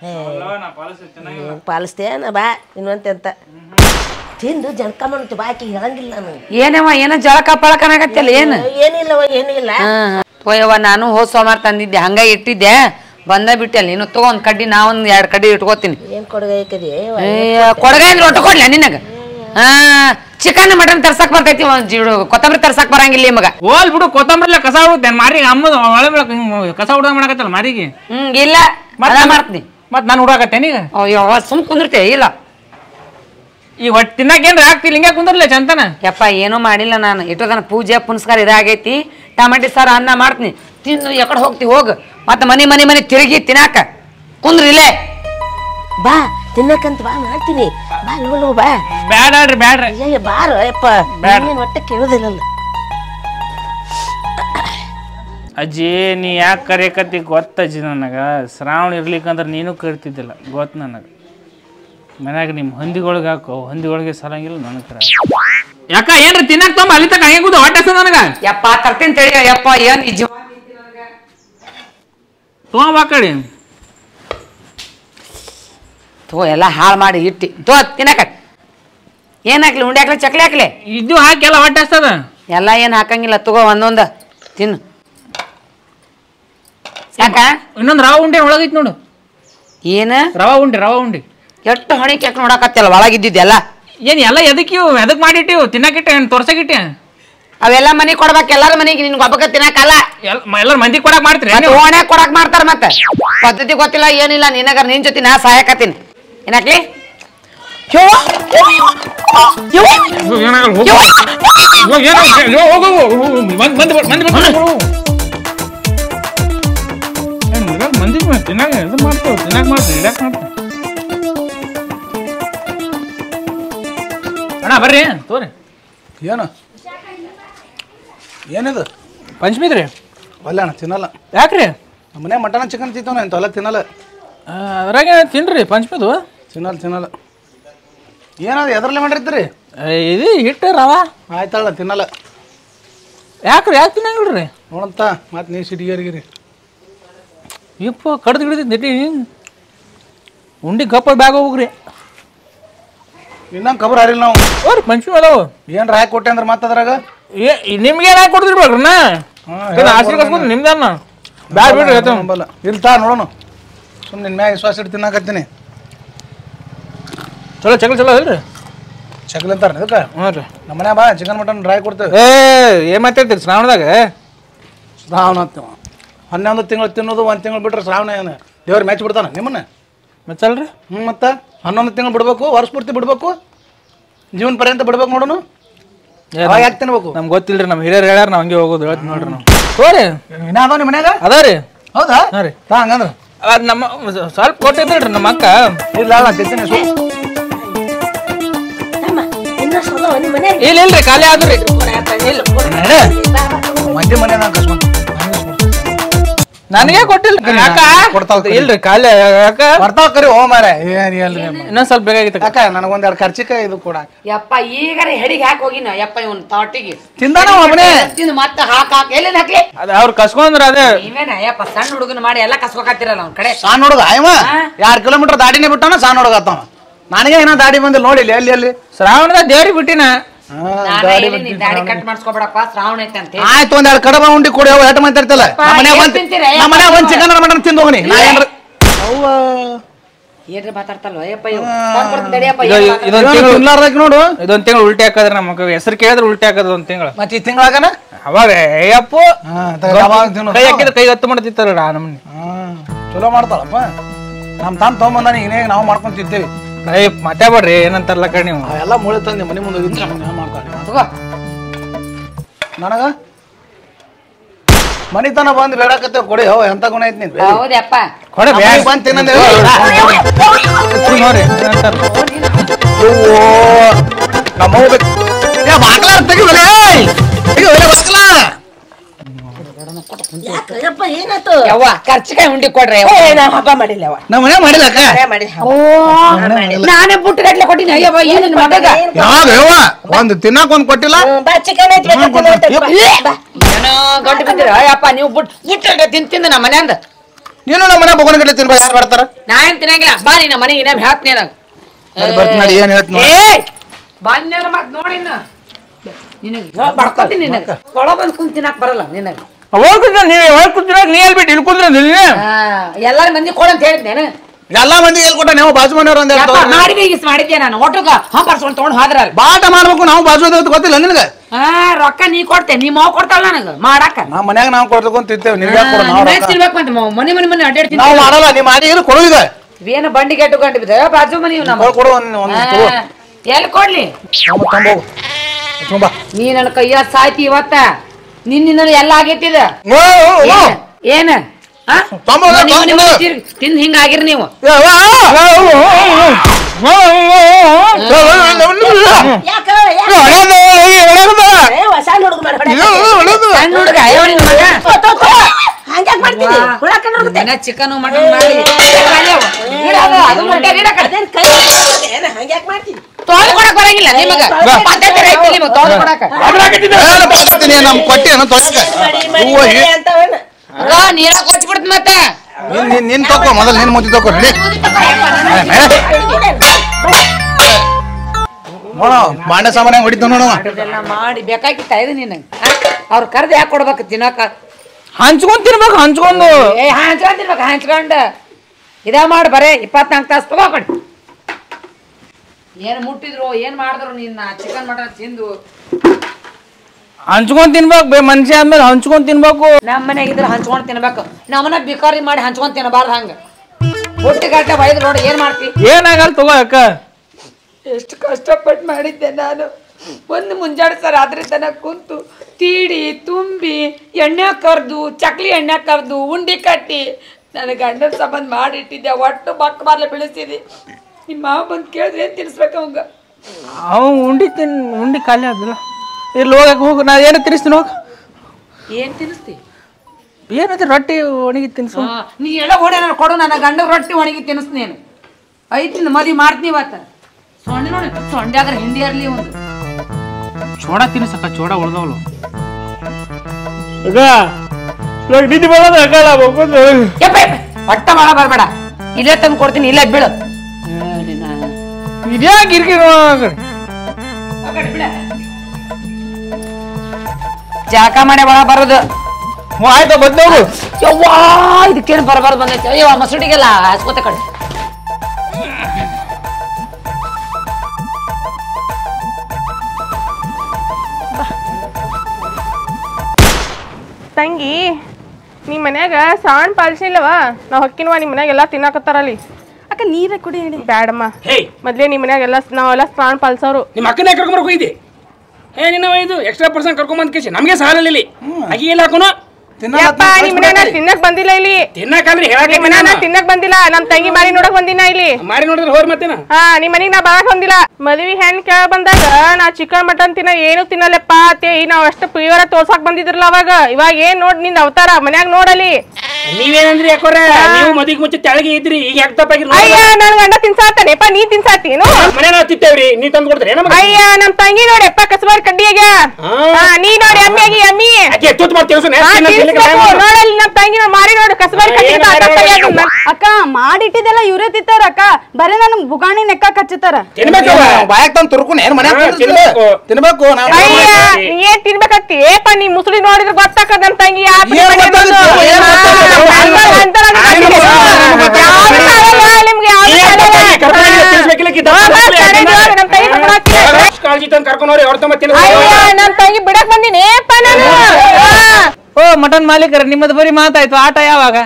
[SPEAKER 4] ಪಾಲಿಸ್ತೇನ ಬಾ ತಿನ್ನುವಂತೆ ಅಂತ ತಿಂದು ಜಳಕ ಮಾಡ್ತಿ ಬಾಕಿ ಹೇಳಂಗಿಲ್ಲ ನಾನು
[SPEAKER 3] ಏನವ ಏನೋ ಜಳಕ ಪಳಕ ಅನ್ನಕತ್ತಿಲ್ಲ ಏನು
[SPEAKER 4] ಏನಿಲ್ಲವ ಏನಿಲ್ಲ
[SPEAKER 3] ಹೋಯವ್ವ ನಾನು ಹೋದ್ ಸೋಮವಾರ ತಂದಿದ್ದೆ ಹಂಗ ಇಟ್ಟಿದ್ದೆ ಬಂದ ಬಿಟ್ಟಲ್ಲ ನೀನು ತಗೋ ಒಂದ್ ಕಡ್ಡಿ ನಾ ಒಂದ್ ಎರಡ್ ಕಡ್ಡಿ ಇಟ್ಕೋತೀನಿ
[SPEAKER 4] ಏನು ಕೊಡಗೈಕದಿ
[SPEAKER 3] ಕೊಡಗ ಅಂದ್ರೆ ಒಟ್ಟು ಕೊಡ್ಲ ನಿನಗ ಹಾ ಚಿಕನ್ ಮಟನ್ ತರ್ಸಕ್ ಬರ್ತೈತಿ ಒಂದ್ ಜೀಡು ಕೊತ್ತಂಬರಿ ತರ್ಸಕ್ ಬರಂಗಿಲ್ಲ ಮಗ
[SPEAKER 2] ಹೋಲ್ ಬಿಡು ಕೊತ್ತಂಬರಿಲ್ಲ ಕಸ ಹುಡುತ್ತೆ ಮಾರಿಗೆ ಅಮ್ಮದು ಒಳ ಬೆಳಕ್ ಹಿಂಗ್ ಕಸ ಹುಡ್ದ ಮಾಡಕತ್ತಲ್ಲ ಮಾರಿಗೆ
[SPEAKER 3] ಹ್ಮ್ ಇಲ್ಲ ಅದ ಮಾಡ್ತೀನಿ
[SPEAKER 2] ಮತ್ ನಾನು ಹುಡಾಕತ್ತೇನೆ ಈಗ
[SPEAKER 3] ಅಯ್ಯೋ ಸುಮ್ ಕುಂದಿರ್ತೇ ಇಲ್ಲ
[SPEAKER 2] ಈಗ ಹೊಟ್ಟೆ ತಿನ್ನಕೇನ್ರ ಆಗ್ತಿಲ್ಲ ಹಿಂಗೆ ಕುಂದ್ರಲ್ಲ ಚಂತನ
[SPEAKER 3] ಯಪ್ಪ ಏನೂ ಮಾಡಿಲ್ಲ ನಾನು ಇಟ್ಟೋದನ ಪೂಜೆ ಪುನಸ್ಕಾರ ಇದಾಗೈತಿ ಟಮಾಟಿ ಸಾರು ಅನ್ನ ಮಾಡ್ತೀನಿ ತಿನ್ನು ಎಕಡೆ ಹೋಗ್ತಿ ಹೋಗು ಮತ್ತೆ ಮನೆ ಮನೆ ಮನೆ ತಿರುಗಿ ತಿನ್ನಾಕ ಕುಂದ್ರಿ ಇಲ್ಲೇ
[SPEAKER 4] ಬಾ ತಿನ್ನಕ್ಕಂತ ಬಾ ಮಾಡ್ತೀನಿ ಬಾ ಲೋ ಬಾ
[SPEAKER 2] ಬ್ಯಾಡ್ರಿ ಬ್ಯಾಡ್ರಿ
[SPEAKER 4] ಅಯ್ಯ ಬಾರ ಯಪ್ಪ ನೀನ್ ಒಟ್ಟೆ ಕೇಳೋದಿಲ್ಲಲ್ಲ
[SPEAKER 2] ಅಜ್ಜಿ ನೀ ಯಾಕೆ ಕರೆಯಕತ್ತಿ ಗೊತ್ತಜ್ಜಿ ನನಗೆ ಶ್ರಾವಣ ಇರ್ಲಿಕ್ಕಂದ್ರೆ ನೀನು ಕರಿತಿದ್ದಿಲ್ಲ ಗೊತ್ತು ನನಗೆ ಮನ್ಯಾಗ ನಿಮ್ಮ ಹಂದಿಗೊಳಗೆ ಹಾಕೋ ಹಂದಿಗೊಳಗೆ ಸಲಂಗಿಲ್ಲ ನನಗೆ ಕರ ಯಾಕ ಏನ್ರಿ ತಿನ್ನಕ್ ತೊಂಬ ಅಲ್ಲಿ ತಕ ಹಂಗೆ ಕೂತು ಹೊಟ್ಟೆ ಹಸ್ದ ನನಗ
[SPEAKER 3] ಯಪ್ಪ ತರ್ತೀನಿ ತಡಿ ಯಪ್ಪ ಏನ್ ಈ ಜೀವ
[SPEAKER 2] ತೊಗೊಂಬ ಆ ಕಡೆ
[SPEAKER 3] ತಗೋ ಎಲ್ಲ ಹಾಳು ಮಾಡಿ ಇಟ್ಟಿ ತೋ ತಿನ್ನಕ ಏನ್ ಹಾಕ್ಲಿ ಉಂಡೆ ಹಾಕ್ಲಿ ಚಕ್ಲಿ ಹಾಕ್ಲಿ
[SPEAKER 2] ಇದು ಹಾಕಿ ಎಲ್ಲ ಹೊಟ್ಟೆ ಹಸ್ತದ
[SPEAKER 3] ಎಲ್ಲ ಏನ್ ಹಾಕಂಗಿಲ್ಲ ತಗೋ ಒಂದೊಂದ ತಿನ್ನು ಯಾಕ
[SPEAKER 2] ಇನ್ನೊಂದು ರವಾ ಉಂಡೆ ಒಳಗೈತಿ ನೋಡು
[SPEAKER 3] ಏನ
[SPEAKER 2] ರವಾ ಉಂಡೆ ರವಾ ಉಂಡೆ
[SPEAKER 3] ಎಷ್ಟು ಹಣಿ ಕೆಕ್ ನೋಡಕತ್ತಲ್ಲ ಒಳಗಿದ್ದಿದ್ದೆಲ್ಲ
[SPEAKER 2] ಏನ್ ಎಲ್ಲ ಎದಕ್ ಇವು ಎದಕ್ ಮಾಡಿಟ್ಟಿವು ತಿನ್ನಕಿಟ್ಟೆ ಏನ್ ತೋರ್ಸಕಿಟ್ಟೆ
[SPEAKER 3] ಅವೆಲ್ಲ ಮನೆಗ್ ಕೊಡ್ಬೇಕು ಎಲ್ಲಾರ ಮನೆಗೆ ನಿನ್ ಒಬ್ಬಕ ತಿನ್ನಕಲ್ಲ
[SPEAKER 2] ಎಲ್ ಎಲ್ಲರ ಮಂದಿ ಕೊಡಕ್ ಮಾಡ್ತೀರಿ
[SPEAKER 3] ಮತ್ತೆ ಓಣೆ ಕೊಡಕ್ ಮಾಡ್ತಾರ ಮತ್ತೆ ಪದ್ಧತಿ ಗೊತ್ತಿಲ್ಲ ಏನಿಲ್ಲ ನಿನಗ ನಿನ್ ಜೊತೆ ನಾ ಸಹಾಯಕತ್ತೀನಿ ಏನಾಕ್ಲಿ ಯವ್ವ, ಯವ್ವ, ಯವ್ವ, ಯವ್ವ.
[SPEAKER 2] ಮಂದಿ ತಿನ್ನಾಗ ಇದು ಮಾಡ್ತೇವೆ ತಿನ್ನಾಕ ಮಾಡ್ತೀವಿ ಇಡಕ್ ಮಾಡ್ತೀವಿ ಅಣ್ಣ ಬರ್ರಿ ತೋರಿ
[SPEAKER 6] ಏನು ಏನಿದು
[SPEAKER 2] ಪಂಚಮಿದ್ರಿ
[SPEAKER 6] ಒಲ್ಲೆ ಅಣ್ಣ ತಿನ್ನಲ್ಲ
[SPEAKER 2] ಯಾಕ್ರಿ
[SPEAKER 6] ನಮ್ಮ ಮನೆ ಮಟನ್ ಚಿಕನ್ ತಿಂತಾವ ಇಂಥವೆಲ್ಲ ತಿನ್ನಲ್ಲ
[SPEAKER 2] ಅದ್ರಾಗ ತಿನ್ರಿ ಪಂಚಮಿದು
[SPEAKER 6] ತಿನ್ನಲ್ಲ ತಿನ್ನಲ್ಲ ಏನದು ಎದ್ರಲ್ಲೇ ಮಾಡಿರ್ತೀರಿ
[SPEAKER 2] ಇದು ಹಿಟ್ಟು ರವಾ
[SPEAKER 6] ಆಯ್ತಲ್ಲ ತಿನ್ನಲ್ಲ
[SPEAKER 2] ಯಾಕ್ರಿ ಯಾಕೆ ತಿನ್ನಂಗಿಲ್ರಿ
[SPEAKER 6] ನೋಡಂತ ಮತ್ತೆ ನೀ ಸಿಟಿಗೇರಿಗಿರಿ
[SPEAKER 2] ಯಪ್ಪ ಕಡ್ದು ಹಿಡಿದಿದ್ದು ಉಂಡಿ ಗಪ್ಪ ಬ್ಯಾಗ್ ಹೋಗ್ರಿ
[SPEAKER 6] ಇನ್ನಂಗೆ ಕಬರ್ ಹರಿಲ್ಲ ನಾವು
[SPEAKER 2] ಓರಿ ಪಂಚಮಿ ಅದಾವ
[SPEAKER 6] ಏನು ರಾಯ್ ಕೊಟ್ಟೆ ಅಂದ್ರೆ ಮತ್ತೆ ಅದ್ರಾಗ
[SPEAKER 2] ಏ ನಿಮ್ಗೆ ಏನಾಗಿ ಕೊಡ್ತಿರ್ಬೇಕ್ರಿ ನಾ
[SPEAKER 6] ಹಾ,
[SPEAKER 2] ಆಸೆ ಕಸ್ಕೊಂಡು ನಿಮ್ದನ್ನ ಬ್ಯಾಡ್ ಬಿಡ್ರಿ ಆಯ್ತು
[SPEAKER 6] ನಂಬಲ್ಲ ಇರ್ತಾ ನೋಡೋಣ ಸುಮ್ಮನೆ ನಿನ್ನ ಮ್ಯಾಗ ವಿಶ್ವಾಸ ಇಟ್ಟು ತಿನ್ನಾಕತ್ತೀನಿ
[SPEAKER 2] ಚಲೋ ಚಲೋ ಚಲೋ ಅಲ್ರಿ
[SPEAKER 6] ಚಕಲ್ ಅಂತಾರೆ ಇದಕ್ಕೆ
[SPEAKER 2] ಹ್ಞೂ ರೀ
[SPEAKER 6] ನಮ್ಮ ಮನೆ ಬಾ ಚಿಕನ್ ಮಟನ್ ಡ್ರೈ ಕೊಡ್ತೇವೆ
[SPEAKER 2] ಏ ಏನು ಮಾತಾಡ್ತೀರಿ ಶ್ರಾವಣದಾಗ
[SPEAKER 6] ಶ್ರಾವಣ ಅಂತೀವ ಹನ್ನೊಂದು ತಿಂಗಳು ತಿನ್ನೋದು ಒಂದು ತಿಂಗಳು ಬಿಟ್ರೆ ಶ್ರಾವಣ ಏನು ದೇವ್ರು ಮ್ಯಾಚ್ ಬಿಡ್ತಾನೆ ನಿಮ್ಮನ್ನ
[SPEAKER 2] ಮಚ್ಚಲ್ರಿ
[SPEAKER 6] ಹ್ಞೂ ಮತ್ತೆ ಹನ್ನೊಂದು ತಿಂಗಳು ಬಿಡ್ಬೇಕು ವರ್ಷ ಪೂರ್ತಿ ಬಿಡ್ಬೇಕು ಜೀವನ ಪರ್ಯಂತ ಬಿಡ್ಬೇಕು ನೋಡೋನು ಅವಾಗ ಯಾಕೆ ತಿನ್ಬೇಕು
[SPEAKER 2] ನಮ್ಗೆ ಗೊತ್ತಿಲ್ರಿ ನಮ್ಮ ಹಿರಿಯರು ಹೇಳ್ಯಾರ ನಾವು ಹಂಗೆ ಹೋಗೋದು ಹೇಳ್ತೀನಿ ನೋಡ್ರಿ ನಾವು ಹೋರಿ
[SPEAKER 6] ಇನ್ನ ಅದಾವ ನಿಮ್ಮ ಮನ್ಯಾಗ
[SPEAKER 2] ಅದ ರೀ
[SPEAKER 6] ಹೌದಾ
[SPEAKER 2] ಹಾಂ ರೀ
[SPEAKER 6] ತಾ ಹಂಗಂದ್ರೆ
[SPEAKER 2] ಅದು ನಮ್ಮ ಸ್ವಲ್ಪ ಕೊಟ್ಟಿದ್ರಿ ನಮ್ಮ ಅಕ್ಕ
[SPEAKER 6] ಇಲ್ಲ ನಾ ತಿಂತೀನಿ ಸು
[SPEAKER 4] ತಮ್ಮ ಇನ್ನಷ್ಟು ಅದಾವ ನಿಮ್ಮ ಮನ್ಯಾಗ
[SPEAKER 2] ಇಲ್ಲ ಇಲ್ರಿ ಖಾಲಿ ಆದ್ರಿ
[SPEAKER 6] ಮಂದಿ ಮನೆ ಅಕಸ್ಮಾತ್
[SPEAKER 2] ನನಗೆ ಕೊಟ್ಟಿಲ್ಲ ಯಾಕ
[SPEAKER 6] ಕೊಡ್ತಾವ್ ಕಣೆ.
[SPEAKER 2] ಇಲ್ರಿ ಖಾಲಿ ಯಾಕ
[SPEAKER 6] ಬರ್ತಾವ ಕರಿ ಓ ಮಾರ ಏನ್ ಹೇಳ್ರಿ
[SPEAKER 2] ಇನ್ನೊಂದ್ ಸ್ವಲ್ಪ ಬೇಕಾಗಿತ್ತು
[SPEAKER 6] ಅಕ್ಕ ನನಗೊಂದೆರಡು ಖರ್ಚಿಕ ಇದು ಕೊಡಾಕ
[SPEAKER 3] ಯಪ್ಪ ಈಗಾರ ಹೆಡಿಗೆ ಹಾಕಿ ಹೋಗಿನ ಯಪ್ಪ ಇವನ್ ತಾಟಿಗೆ
[SPEAKER 6] ತಿಂದಾನ ಒಬ್ಬನೇ
[SPEAKER 3] ತಿಂದು ಮತ್ತೆ ಹಾಕ ಹಾಕ ಎಲ್ಲಿಂದ ಹಾಕ್ಲಿ
[SPEAKER 2] ಅದ ಅವ್ರು ಕಸ್ಕೊಂಡ್ರ ಅದೇ
[SPEAKER 3] ನೀವೇನ ಯಪ್ಪ ಸಣ್ಣ ಹುಡುಗನ ಮಾಡಿ ಎಲ್ಲ ಕಸ್ಕೊಕತ್ತಿರಲ್ಲ ಅವ್ನ ಕಡೆ
[SPEAKER 6] ಸಾನ್ ಹುಡುಗ ಅಯ್ಯವ ಎರಡು ಕಿಲೋಮೀಟರ್ ದಾಡಿನೇ ಬಿಟ್ಟಾನ ಸಾನ್ ಹುಡುಗ ಆತವ ನನಗೆ ಏನೋ ದಾಡಿ ಬಂದಿಲ್ಲ ನೋಡಿಲ್ಲ ಎಲ್ಲಿ ಎಲ್ಲಿ
[SPEAKER 2] ಶ್ರಾವಣದ ದೇವ್ರಿಗೆ ಬಿಟ್ಟಿನ
[SPEAKER 6] ಹಾ,
[SPEAKER 3] ನಾನೇ
[SPEAKER 6] ದಾಡಿ
[SPEAKER 3] ಹೇಳೀನಿ, ದಾಡಿ ಕಟ್ ಮಾಡಿಸ್ಕೊಬೇಡಪ್ಪ ಶ್ರಾವಣ ಐತೆ ಅಂತ ಹೇಳಿ.
[SPEAKER 6] ಆಯ್ತು ಒಂದ್ ಎರಡು ಕಡಬ ಉಂಡಿ ಕೊಡಿ ಅವು ಎಟ್ ಮಾತಾಡ್ತಿಲ್ಲ ನಮ್ಮ ಮನೆ
[SPEAKER 3] ಏನ್
[SPEAKER 6] ಒಂದ್
[SPEAKER 3] ತಿಂತೀರ?
[SPEAKER 6] ನಮ್ಮ ಮನೆ ಒಂದ್ ಚಿಕನ್ ಮಟನ್ ತಿಂದು ಹೋಗ್ನಿ ನಾ ಏನ್ರ ಅವ್ವ
[SPEAKER 3] ಏನ್ರಿ ಮಾತಾಡ್ತಲ್ವ ಯಪ್ಪ ಇವ್ ತಂದ್ ಕೊಡ್ತೀನಿ ತಡಿಯಪ್ಪ,
[SPEAKER 2] ಇದು-
[SPEAKER 3] ಏನ್
[SPEAKER 2] ಇದು-
[SPEAKER 3] ಮಾತಾಡ್ತ-
[SPEAKER 2] ಇದೊಂದ್
[SPEAKER 6] ಏನು
[SPEAKER 2] ತಿಂಗಳು
[SPEAKER 6] ತಿನ್ಲಾರ್ದಕ್ ನೋಡು
[SPEAKER 2] ಇದೊಂದ್ ತಿಂಗಳು ಉಲ್ಟಿ ಹಾಕದ್ರ ನಮ್ಮ ಮಕ್ಕ ಹೆಸರು ಕೇಳಿದ್ರೆ ಉಲ್ಟಿ ಹಾಕದ ಒಂದ್ ತಿಂಗಳು
[SPEAKER 6] ಮತ್ತೆ ಈ ತಿಂಗಳಾಗನ
[SPEAKER 2] ಅವಾಗ ಅಯ್ಯಪ್ಪು
[SPEAKER 6] ಹಾ ತಗೋ, ಅವಾಗ ತಿನ್ನು.
[SPEAKER 2] ಕೈ ಹಾಕಿದ್ರೆ ಕೈ ಹತ್ತು ಮಾಡ್ತಿತ್ತಾರ ನಮ್ಮನ್ನ
[SPEAKER 6] ಹಾ ಚಲೋ ಮಾಡ್ತಾಳಪ್ಪ ನಮ್ಮ ತಾನು ತೊಗೊಂಬಂದಾನ ಈಗ ನಾವು ಮಾಡ್ಕೊಂಡ್ ತಿಂತೇವಿ
[SPEAKER 2] ಕೈ ಮಾತಾಡ್ಬೇಡ್ರಿ ಏನಂತಾರಲ್ಲ ಕಣ್ ನೀವು
[SPEAKER 6] ಅವೆಲ್ಲ ಮುಳೆ ತಂದೆ ಮನೆ ಮುಂದೆ ಇದ್ರೆ ಮಾಡ್ತಾರೆ
[SPEAKER 3] ತಗೋ.
[SPEAKER 6] ನನಗ ಮನಿತನ ಬಂದು ಬೇಡಾಕತ್ತೇವ್ ಕೊಡಿ ಹೋ ಎಂತ ಗುಣ ಐತಿ ನಿಂದು
[SPEAKER 3] ಹೌದಪ್ಪ
[SPEAKER 2] ಕೊಡ
[SPEAKER 6] ಬಂದು ತಿನ್ನಂದೆ
[SPEAKER 2] ನೋಡಿ ಏನಂತಾರ
[SPEAKER 6] ನಮ್ಮ ಹೋಗ್ಬೇಕು ಏ ಬಾಗ್ಲ ತೆಗಿವಲೆ ತೆಗಿವಲೆ ಬಾಗ್ಲ
[SPEAKER 4] ಯಾಕಪ್ಪ ಏನಾಯ್ತು
[SPEAKER 3] ಯವ್ವ ಖರ್ಚಿಗೆ ಉಂಡಿ ಕೊಡ್ರಿ ಯವ್ವ.
[SPEAKER 4] ಏ, ನಾ ಹಬ್ಬ ಮಾಡಿಲ್ಲ ಅವ್ವ.
[SPEAKER 6] ನಮ್ಮ ಮನೆ ಮಾಡಿಲ್ಲ ಅಕ್ಕ
[SPEAKER 4] ಮನೆ ಮಾಡಿ ಹಬ್ಬ.
[SPEAKER 3] ನಾನೇ ಬುಟ್ಟು ಗಟ್ಲೆ ಕೊಟ್ಟಿನಿ ಅಯ್ಯವ್ವ ಏನ್ ನಿನ್ ಮಗಗ
[SPEAKER 6] ಯಾವಾಗ ಯವ್ವ ಒಂದು ತಿನ್ನಕ್ ಒಂದ್ ಕೊಟ್ಟಿಲ್ಲ
[SPEAKER 4] ಹ್ಮ್, ಬಾ ಚಿಕನ್ ಐತಿ ಬೇಕಾದ್ರೆ ತಿನ್ನು ಅಂತ ಬಾ. ಬಾ.
[SPEAKER 3] ಏನೋ ಗಂಟು ಬಿದ್ದಿರ ಅಯ್ಯಪ್ಪ ನೀವು ಬುಟ್ ಬುಟ್ಟು ತಿನ್ ತಿಂದು ನಮ್ಮ ಮನೆಯಿಂದ
[SPEAKER 6] ನೀನು ನಮ್ಮ ಮನೆ ಬಗೋನ ಗಡ್ಲೆ ತಿನ್ಬ ಯಾರು ಬರ್ತಾರ
[SPEAKER 3] ನಾ ಏನ್ ತಿನ್ನಂಗಿಲ್ಲ ಬಾ ನೀ ನಮ್ಮ ಮನೆಗೆ ಇನ್ನೇಮ್ ಹೇಳ್ತೀನಿ ನಾನು
[SPEAKER 6] ನಡಿ ಬರ್ತೀನಿ ನಡಿ ಏನ್ ಹೇಳ್ತೀನಿ ನೋಡಿ.
[SPEAKER 3] ಏ ಬಂದ್ಯಾರ ಮತ್ ನೋಡಿ ನಿನಗೆ ಬಡ್ಕೊತೀನಿ ನಿನಗೆ ಒಳ ಬಂದ್ ಕುಂತ್ ತಿನ್ನಕ್ ಬರಲ್ಲ ನಿನಗೆ
[SPEAKER 2] ಅವಾಗ ಕುಂತ್ರ ನೀವ್ ಒಳಗ್ ಕುಂತ್ರ ನೀ ಎಲ್ಲಿ ಬಿಟ್ಟು ಇಲ್ಲಿ ಕುಂದ್ರ ನೀನು
[SPEAKER 3] ಆ, ಎಲ್ಲಾರ ಮಂದಿ ಕೊಡಂತ ಹೇಳಿದ್ನೇನು
[SPEAKER 6] ಎಲ್ಲಾ ಮಂದಿ ಎಲ್ಲಿ ಕೊಟ್ಟ ನೀವು ಬಾಜು ಮನೆಯವ್ರು ಒಂದ್
[SPEAKER 3] ಯಪ್ಪ
[SPEAKER 6] ಎರಡು
[SPEAKER 3] ಮಾಡಿ ಬೇಗಿಸ್ ಮಾಡಿದ್ದೆ ನಾನು ಒಟ್ಟಗ ಹಂ ಪರ್ಸ್ಕೊಂಡ್ ತಗೊಂಡ್ ಹೋದ್ರ
[SPEAKER 6] ಬಾಟ ಮಾಡ್ಬೇಕು ನಾವು ಬಾಜು ಅದೇವ್ ಗೊತ್ತಿಲ್ಲ ನಿನಗೆ
[SPEAKER 3] ಹಾ ರೊಕ್ಕ ನೀ ಕೊಡ್ತೆ ನೀ ಮಾವ್ ಕೊಡ್ತಾಳ ನನಗ ಮಾಡಾಕ
[SPEAKER 6] ನಮ್ಮ ಮನ್ಯಾಗ ನಾವು ಕೊಡ್ಬೇಕು ತಿಂತೇವೆ ನಿಮ್ಗೆ ಯಾಕೆ ಕೊಡು ನಾವು
[SPEAKER 3] ನೀವ್
[SPEAKER 6] ರೊಕ್ಕ?
[SPEAKER 3] ತಿನ್ಬೇಕು ಮತ್ತೆ ಮಾವ್ ಮನೆ ಮನೆ ಮನೆ ಅಡ್ಡಾಡ್ತೀನಿ
[SPEAKER 6] ನಾವು ಮಾಡಲ್ಲ ನಿಮ್ಮ ಮಾಡಿ ಏನು ಕೊಡು ಈಗ
[SPEAKER 3] ಏನು ಬಂಡಿ ಗೆಟ್ಟು ಗಂಟು ಬಿದ್ದ ಬಾಜು ಮನಿ ಇವ್ ನಮ್ಮ
[SPEAKER 6] ಕೊಡು ಕೊಡು ಒಂದು ಒಂದು ತಗೋ
[SPEAKER 3] ಆ, ಎಲ್ಲಿ ಕೊಡ್ಲಿ
[SPEAKER 6] ನಮ್ಮ ತಂಬೋಗು ತುಂಬ
[SPEAKER 3] ನೀ ನನ್ನ ಕೈಯ ಸಾಯ್ತಿ ಇವತ್ತ ನಿನ್ನಿಂದ ಎಲ್ಲ ಆಗೈತಿದ
[SPEAKER 6] ಓ ಓ, ಓ.
[SPEAKER 3] ಏನ ಆ?
[SPEAKER 6] ತಂಬ,
[SPEAKER 3] ಮನೆ ಮನೆ
[SPEAKER 6] ತಂಬ.
[SPEAKER 3] ಮನೆ ತಿರ್ಗ್- ತಿಂದ್ ಹಿಂಗಾಗಿರಿ ನೀವು
[SPEAKER 6] ಏ, ವಾ,
[SPEAKER 4] ಯಾಕ ಯಾಕ? ಏ, ಹೊಸ ಹುಡುಗ ಮಾಡ್ಬೇಡ
[SPEAKER 3] ಸಣ್ಣ ಹುಡುಗ ಅಯ್ಯೋ ನಿನ್ ಮಗ
[SPEAKER 4] ಹಂಗ್ಯಾಕ್ ಮಾಡ್ತೀನಿ ಹುಳಕ್ಕ ನೋಡ್ತೆ
[SPEAKER 3] ಚಿಕನ್ ಮಟನ್ ಮಾಡಿ ಅದು ಮುಟ್ಟೆ ನೀಡ ಕಡೆ
[SPEAKER 4] ಅದೇನ್ ಕೈ ಏನ ಹಂಗ್ಯಾಕ್ ಮಾಡ್ತೀನಿ
[SPEAKER 3] ತೊಳೆದು ಕೊಡಕ್ ಬರಂಗಿಲ್ಲ ನಿಮಗ ಪದ್ಧತಿ ಐತಿ ನಿಮಗ್ ತೊಳೆದು ಕೊಡಕ
[SPEAKER 6] ನಮ್ ಕೊಟ್ಟಿ ಏನೋ ತೊಳ್ಯಾಕ
[SPEAKER 4] ಮಡಿ ಮಡಿ
[SPEAKER 6] ಹೂವ
[SPEAKER 4] ಮಡಿ ಅಂತವನ
[SPEAKER 3] ಅಕ್ಕ ನೀರಾಗ ಕೊಚ್ಬಿಡ್ತ ಮತ್ತ
[SPEAKER 6] ನೀನ್ ನೀನ್ ನಿನ್ ತಕೋ ಮೊದಲ್ ನಿನ್ ಮುದ್ದೆ ತಕೋ ನಡಿ ನೋಡ ಬಾಂಡೆ ಸಾಮಾನ್ಯ ಹೊಡಿತು ನೋಡವ
[SPEAKER 3] ಇದೆಲ್ಲ ಮಾಡಿ ಬೇಕಾಗಿತ್ತ ಇದು ನಿನಗ ಅವ್ರ ಕರ್ದು ಯಾಕೆ ಕೊಡ್ಬೇಕು ತಿನ್ನಕ
[SPEAKER 2] ಹಂಚ್ಕೊಂಡ್ ತಿನ್ಬೇಕು ಹಂಚ್ಕೊಂಡು
[SPEAKER 3] ಏ ಹಂಚ್ಕೊಂತಿರ್ಬೇಕು ಹಂಚ್ಕೊಂಡ ಇದ ಮಾಡಿ ಬರೇ ಇಪ್ಪತ್ನಾಲ್ಕು ತಾಸು ತಗೋಕೊಡಿ ಏನ್ ಮುಟ್ಟಿದ್ರು ಏನ್ ಮಾಡಿದ್ರು ನಿನ್ನ ಚಿಕನ್ ಮಟನ್ ತಿಂದು
[SPEAKER 2] ಹಂಚ್ಕೊಂಡ್ ತಿನ್ಬೇಕು ಬೇ ಮನುಷ್ಯ ಆದ್ಮೇಲೆ ಹಂಚ್ಕೊಂಡ್ ತಿನ್ಬೇಕು
[SPEAKER 3] ನಮ್ಮ ಮನೆಗೆ ಇದ್ರೆ ಹಂಚ್ಕೊಂಡು ತಿನ್ಬೇಕು ನಮ್ಮನ್ನ ಬಿಕಾರಿ ಮಾಡಿ ಹಂಚ್ಕೊಂಡು ತಿನ್ನಬಾರ್ದು ಹಂಗ ಹೊಟ್ಟೆ ಗಂಟೆ ಬೈದು ನೋಡಿ ಏನ್ ಮಾಡ್ತಿ
[SPEAKER 2] ಏನಾಗಲ್ಲ ತಗೋ ಅಕ್ಕ
[SPEAKER 3] ಎಷ್ಟು ಕಷ್ಟಪಟ್ಟು ಮಾಡಿದ್ದೆ ನಾನು ಒಂದು ಮುಂಜಾನೆ ಸರ್ ಅದ್ರ ತನಕ ಕುಂತು ತೀಡಿ ತುಂಬಿ ಎಣ್ಣೆ ಕರ್ದು ಚಕ್ಲಿ ಎಣ್ಣೆ ಕರ್ದು ಉಂಡಿ ಕಟ್ಟಿ ನನ್ನ ಗಂಡನ ಸಂಬಂಧ ಮಾಡಿಟ್ಟಿದ್ದೆ ಒಟ್ಟು ಬಕ್ ಬಾರ್ಲೆ ಬೆಳೆಸಿದಿ ನಿಮ್ಮ ಮಾವ ಬಂದು ಕೇಳಿದ್ರೆ ಏನು ತಿನ್ಸ್ಬೇಕು ಅವಂಗ
[SPEAKER 2] ಅವ್ ಉಂಡಿ ತಿನ್ ಉಂಡಿ ಖಾಲಿ ಆದಿಲ್ಲ ಇಲ್ಲಿ ಹೋಗಕ್ಕೆ ಹೋಗು ನಾ ಏನು ತಿನ್ನಿಸ್ತೀನಿ ಹೋಗ
[SPEAKER 3] ಏನು ತಿನ್ನಿಸ್ತಿ
[SPEAKER 2] ಏನೈತೆ ರೊಟ್ಟಿ ಒಣಗಿ ತಿನ್ಸು
[SPEAKER 3] ಹಾ, ನೀ ಎಲ್ಲ ಓಡಿ ನಾನು ಕೊಡು ನನ್ನ ಗಂಡ ರೊಟ್ಟಿ ಒಣಗಿ ತಿನ್ನಿಸ್ನೇನು ಐತಿ ಮದುವೆ ಮಾಡ್ತೀನಿ ಇವತ್ತು ಸೊಂಡೆ ನೋಡಿ ಸೊಂಡೆ ಆದ್ರೆ ಹಿಂಡಿ ಇರಲಿ ಒಂದು
[SPEAKER 2] ಚೋಡ ತಿನ್ಸಕ್ಕ ಚೋಡ ಉಳ್ದವಳು ನಿದ್ದೆ ಬರೋದು ಅಕ್ಕಲ್ಲ
[SPEAKER 3] ಯಪ್ಪ ಯಪ್ಪ, ಒಟ್ಟ ಮಾಡ ಬರಬೇಡ ಇಲ್ಲೇ ತಂದು ಕೊಡ್ತೀನಿ ಇಲ್ಲೇ ಬೀಳು
[SPEAKER 2] ಇದ್ಯಾ ಕಿರಿಕಿರಿ
[SPEAKER 3] ಜಾಕ ಮಾಡಿ ಒಳ ಬರೋದು
[SPEAKER 2] ಹ್ಞೂ ಆಯ್ತು ಬಂದೋಗು
[SPEAKER 3] ಯವ್ವಾ ಇದಕ್ಕೇನು ಬರಬಾರ್ದು ಬಂದೈತೆ ಅಯ್ಯೋ ಮಸೂಡಿಗೆಲ್ಲ ಹಸ್ಕೋತ ಕಡೆ
[SPEAKER 7] ತಂಗಿ ನಿಮ್ಮ ಮನ್ಯಾಗ ಸಾಣ್ ಪಾಲಿಸಿಲ್ಲವ ನಾವ್ ಹೊಕ್ಕಿನವ ನಿಮ್ಮ ಮನ್ಯಾಗ ಎಲ್ಲಾ ತಿನ್ನಾಕತ್ತಾರಲ್ಲಿ
[SPEAKER 8] ಅಕ್ಕ ನೀರೇ ಕುಡಿ ಹೇಳಿ
[SPEAKER 7] ಬ್ಯಾಡಮ್ಮ
[SPEAKER 5] ಹೇ
[SPEAKER 7] ಮೊದ್ಲೇ ನಿಮ್ಮ ಮನ್ಯಾಗ ಎಲ್ಲ ನಾವೆಲ್ಲ ಸಾಣ್ ಪಾಲ್ಸೋರು
[SPEAKER 5] ನಿಮ್ಮ ಅಕ್ಕನೇ ಕರ್ಕೊಂಬರ್ಕೊ ಹೋಗಿದ್ದೆ ಏ ನಿನ್ನ ಇದು ಎಕ್ಸ್ಟ್ರಾ ಪರ್ಸೆಂಟ್ ಕರ್ಕೊಂಬಂದ್ ಕೇಸಿ ನಮಗೆ ಸಾಲ ಇಲ್ಲಿ ಅಗಿ ಎಲ್ಲ ಹಾಕೋನು
[SPEAKER 7] ಯಪ್ಪ ನಿಮ್ಮ ಮನ್ಯಾಗ ನಾ ತಿನ್ನಕ್ ಬಂದಿಲ್ಲ ಇಲ್ಲಿ
[SPEAKER 5] ತಿನ್ನಕಂದ್ರೆ
[SPEAKER 7] ನಿಮ್ಮ
[SPEAKER 5] ಹೇಳಕ್ಕೆ
[SPEAKER 7] ಮನ್ಯಾಗ ನಾ ತಿನ್ನಕ್ ಬಂದಿಲ್ಲ ನಮ್ ತಂಗಿ ಮಾರಿ ನೋಡಕ್ ಬಂದಿನ ಇಲ್ಲಿ
[SPEAKER 5] ಮಾರಿ ನೋಡಿದ್ರೆ ಹೋರ್ ಮತ್ತೇನ
[SPEAKER 7] ಹಾ ನಿಮ್ ಮನಿಗ್ ನಾ ಬರಾಕ್ ಬಂದಿಲ್ಲ ಮದ್ವಿ ಹೆಣ್ ಕೇಳ ಬಂದಾಗ ನಾ ಚಿಕನ್ ಮಟನ್ ತಿನ್ನ ಏನು ತಿನ್ನಲ್ಲಪ್ಪ ಅತ್ತೆ ಈಗ ನಾವ್ ಅಷ್ಟು ಪ್ರಿಯವರ ತೋರ್ಸಾಕ್ ಬಂದಿದ್ರಲ್ಲ ಅವಾಗ ಇವಾಗ ಏನ್ ನೋಡ್ ನಿಂದ ಅವತಾರ ಮನ್ಯಾಗ ನೋಡಲಿ
[SPEAKER 5] ನೀವೇನಂದ್ರಿ ಯಾಕೋರ ನೀವು ಮದಿಗೆ ಮುಂಚೆ ತೆಳಗೆ ಇದ್ರಿ ಈಗ ಯಾಕೆ ತಪ್ಪಾಗಿ
[SPEAKER 7] ಅಯ್ಯ ನನ್ ಗಂಡ ತಿನ್ಸಾತಾನೆಪ್ಪ ನೀ ತಿನ್ಸಾತೀನು
[SPEAKER 5] ಮನೆ ನಾವು ತಿತ್ತೇವ್ರಿ ನೀ ತಂದು ಕೊಡ್ತೀರಿ ನಮಗೆ
[SPEAKER 7] ಅಯ್ಯ ನಮ್ ತಂಗಿ ನೋಡಪ್ಪ ಕಸಬಾರ್ ಕಡ್ಡಿಯಾಗ ಹಾ ನೀ ನೋಡಿ ಅಮ್ಮಿ ಆಗಿ ಅಮ್ಮಿ
[SPEAKER 5] ಆಕೆ ತುತ್ತು ಮಾಡಿ ತಿಳ್ಸು
[SPEAKER 7] ಹಾ, ತಿನ್ಸ್ಬೇಕು. ನೋಡಲ್ಲಿ ನಮ್ ತಂಗಿ ನೋಡ್ ಮಾರಿ ನೋಡು ಕಸಬಾರಿ ಕಡ್ಡಿ
[SPEAKER 5] ಏನು ಏನು ಏನು?
[SPEAKER 8] ಅಕ್ಕ ಮಾಡಿಟ್ಟಿದ್ದೆಲ್ಲ ಇವ್ರೇ ತಿಂತಾರ ಅಕ್ಕ ಬರೇ ನನ್ ಬುಗಾಣಿ ನೆಕ್ಕಾಕ್ ಹಚ್ಚತಾರ
[SPEAKER 5] ತಿನ್ಬೇಕವ
[SPEAKER 6] ಬಾಯಾಗ ತಂದು ತುರ್ಕು ಏನ್ ಮನ್ಯಾಗ
[SPEAKER 5] ಹಾ,
[SPEAKER 6] ತಿನ್ನಿಸ್ತೀರ?
[SPEAKER 5] ತಿನ್ಬೇಕು.
[SPEAKER 6] ತಿನ್ಬೇಕು ನಾವು
[SPEAKER 7] ಅಯ್ಯ ನೀ ಏನ್ ತಿನ್ಬೇಕತ್ತಿ ಏಪ ನೀ ಮುಸುಳಿ ನೋಡಿದ್ರೆ ಗೊತ್ತಾಕದ ನಮ್ ತಂಗಿ ಆ ಪುಡಿ
[SPEAKER 6] ಏನ್
[SPEAKER 7] ಮನೆ
[SPEAKER 6] ಗೊತ್ತಾಗುತ್ತೆ?
[SPEAKER 7] ಬಂದು.
[SPEAKER 6] ಏನ್
[SPEAKER 7] ಹಾ,
[SPEAKER 6] ಗೊತ್ತಾಗುತ್ತೆ?
[SPEAKER 7] ಅಂತರ- ಅಂತರ ಅದು
[SPEAKER 5] ಏನು
[SPEAKER 7] ಗೊತ್ತಿದೆ.
[SPEAKER 5] ಗೊತ್ತಾಗುತ್ತೆ?
[SPEAKER 7] ಯಾವ್ದು ಆಗಲ್ಲ, ನಿಮ್ಗೆ ಯಾವ್ದು
[SPEAKER 5] ಏನ್
[SPEAKER 7] ಆಗಲ್ಲ.
[SPEAKER 5] ಗೊತ್ತಾಗುತ್ತೆ? ಕರ್ಕೊಂಡು ಹೋಗಿ ತಿನ್ಸ್ಬೇಕಿಲ್ಲ, ಕಿ ದಪ್ಪ
[SPEAKER 7] ಹಾ, ಹಾ,
[SPEAKER 5] ಇರ್ಲಿ,
[SPEAKER 7] ಸರಿ,
[SPEAKER 5] ಅದನ್ನ.
[SPEAKER 7] ನೋಡಿ, ನಮ್ ತಂಗಿ ಕರ್ಕೊಂಡು ಹೋಗ್ತೀನಿ.
[SPEAKER 5] ಎಷ್ಟು ಕಾಳಜಿ ತಂದು ಕರ್ಕೊಂಡು ಹೋಗಿ ಅವ್ರ ತಮ್ಮ ತಿನ್ನಿಸ್
[SPEAKER 7] ಅಯ್ಯ ನಮ್ ತಂಗಿ ಬಿಡಕ್ ಬಂದಿನಿ ಏಪ ನಾನು ಹಾ.
[SPEAKER 2] ಓ ಮಟನ್ ಮಾಲೀಕರ ನಿಮ್ಮದು ಬರೀ ಮಾತಾಯ್ತು ಆಟ ಯಾವಾಗ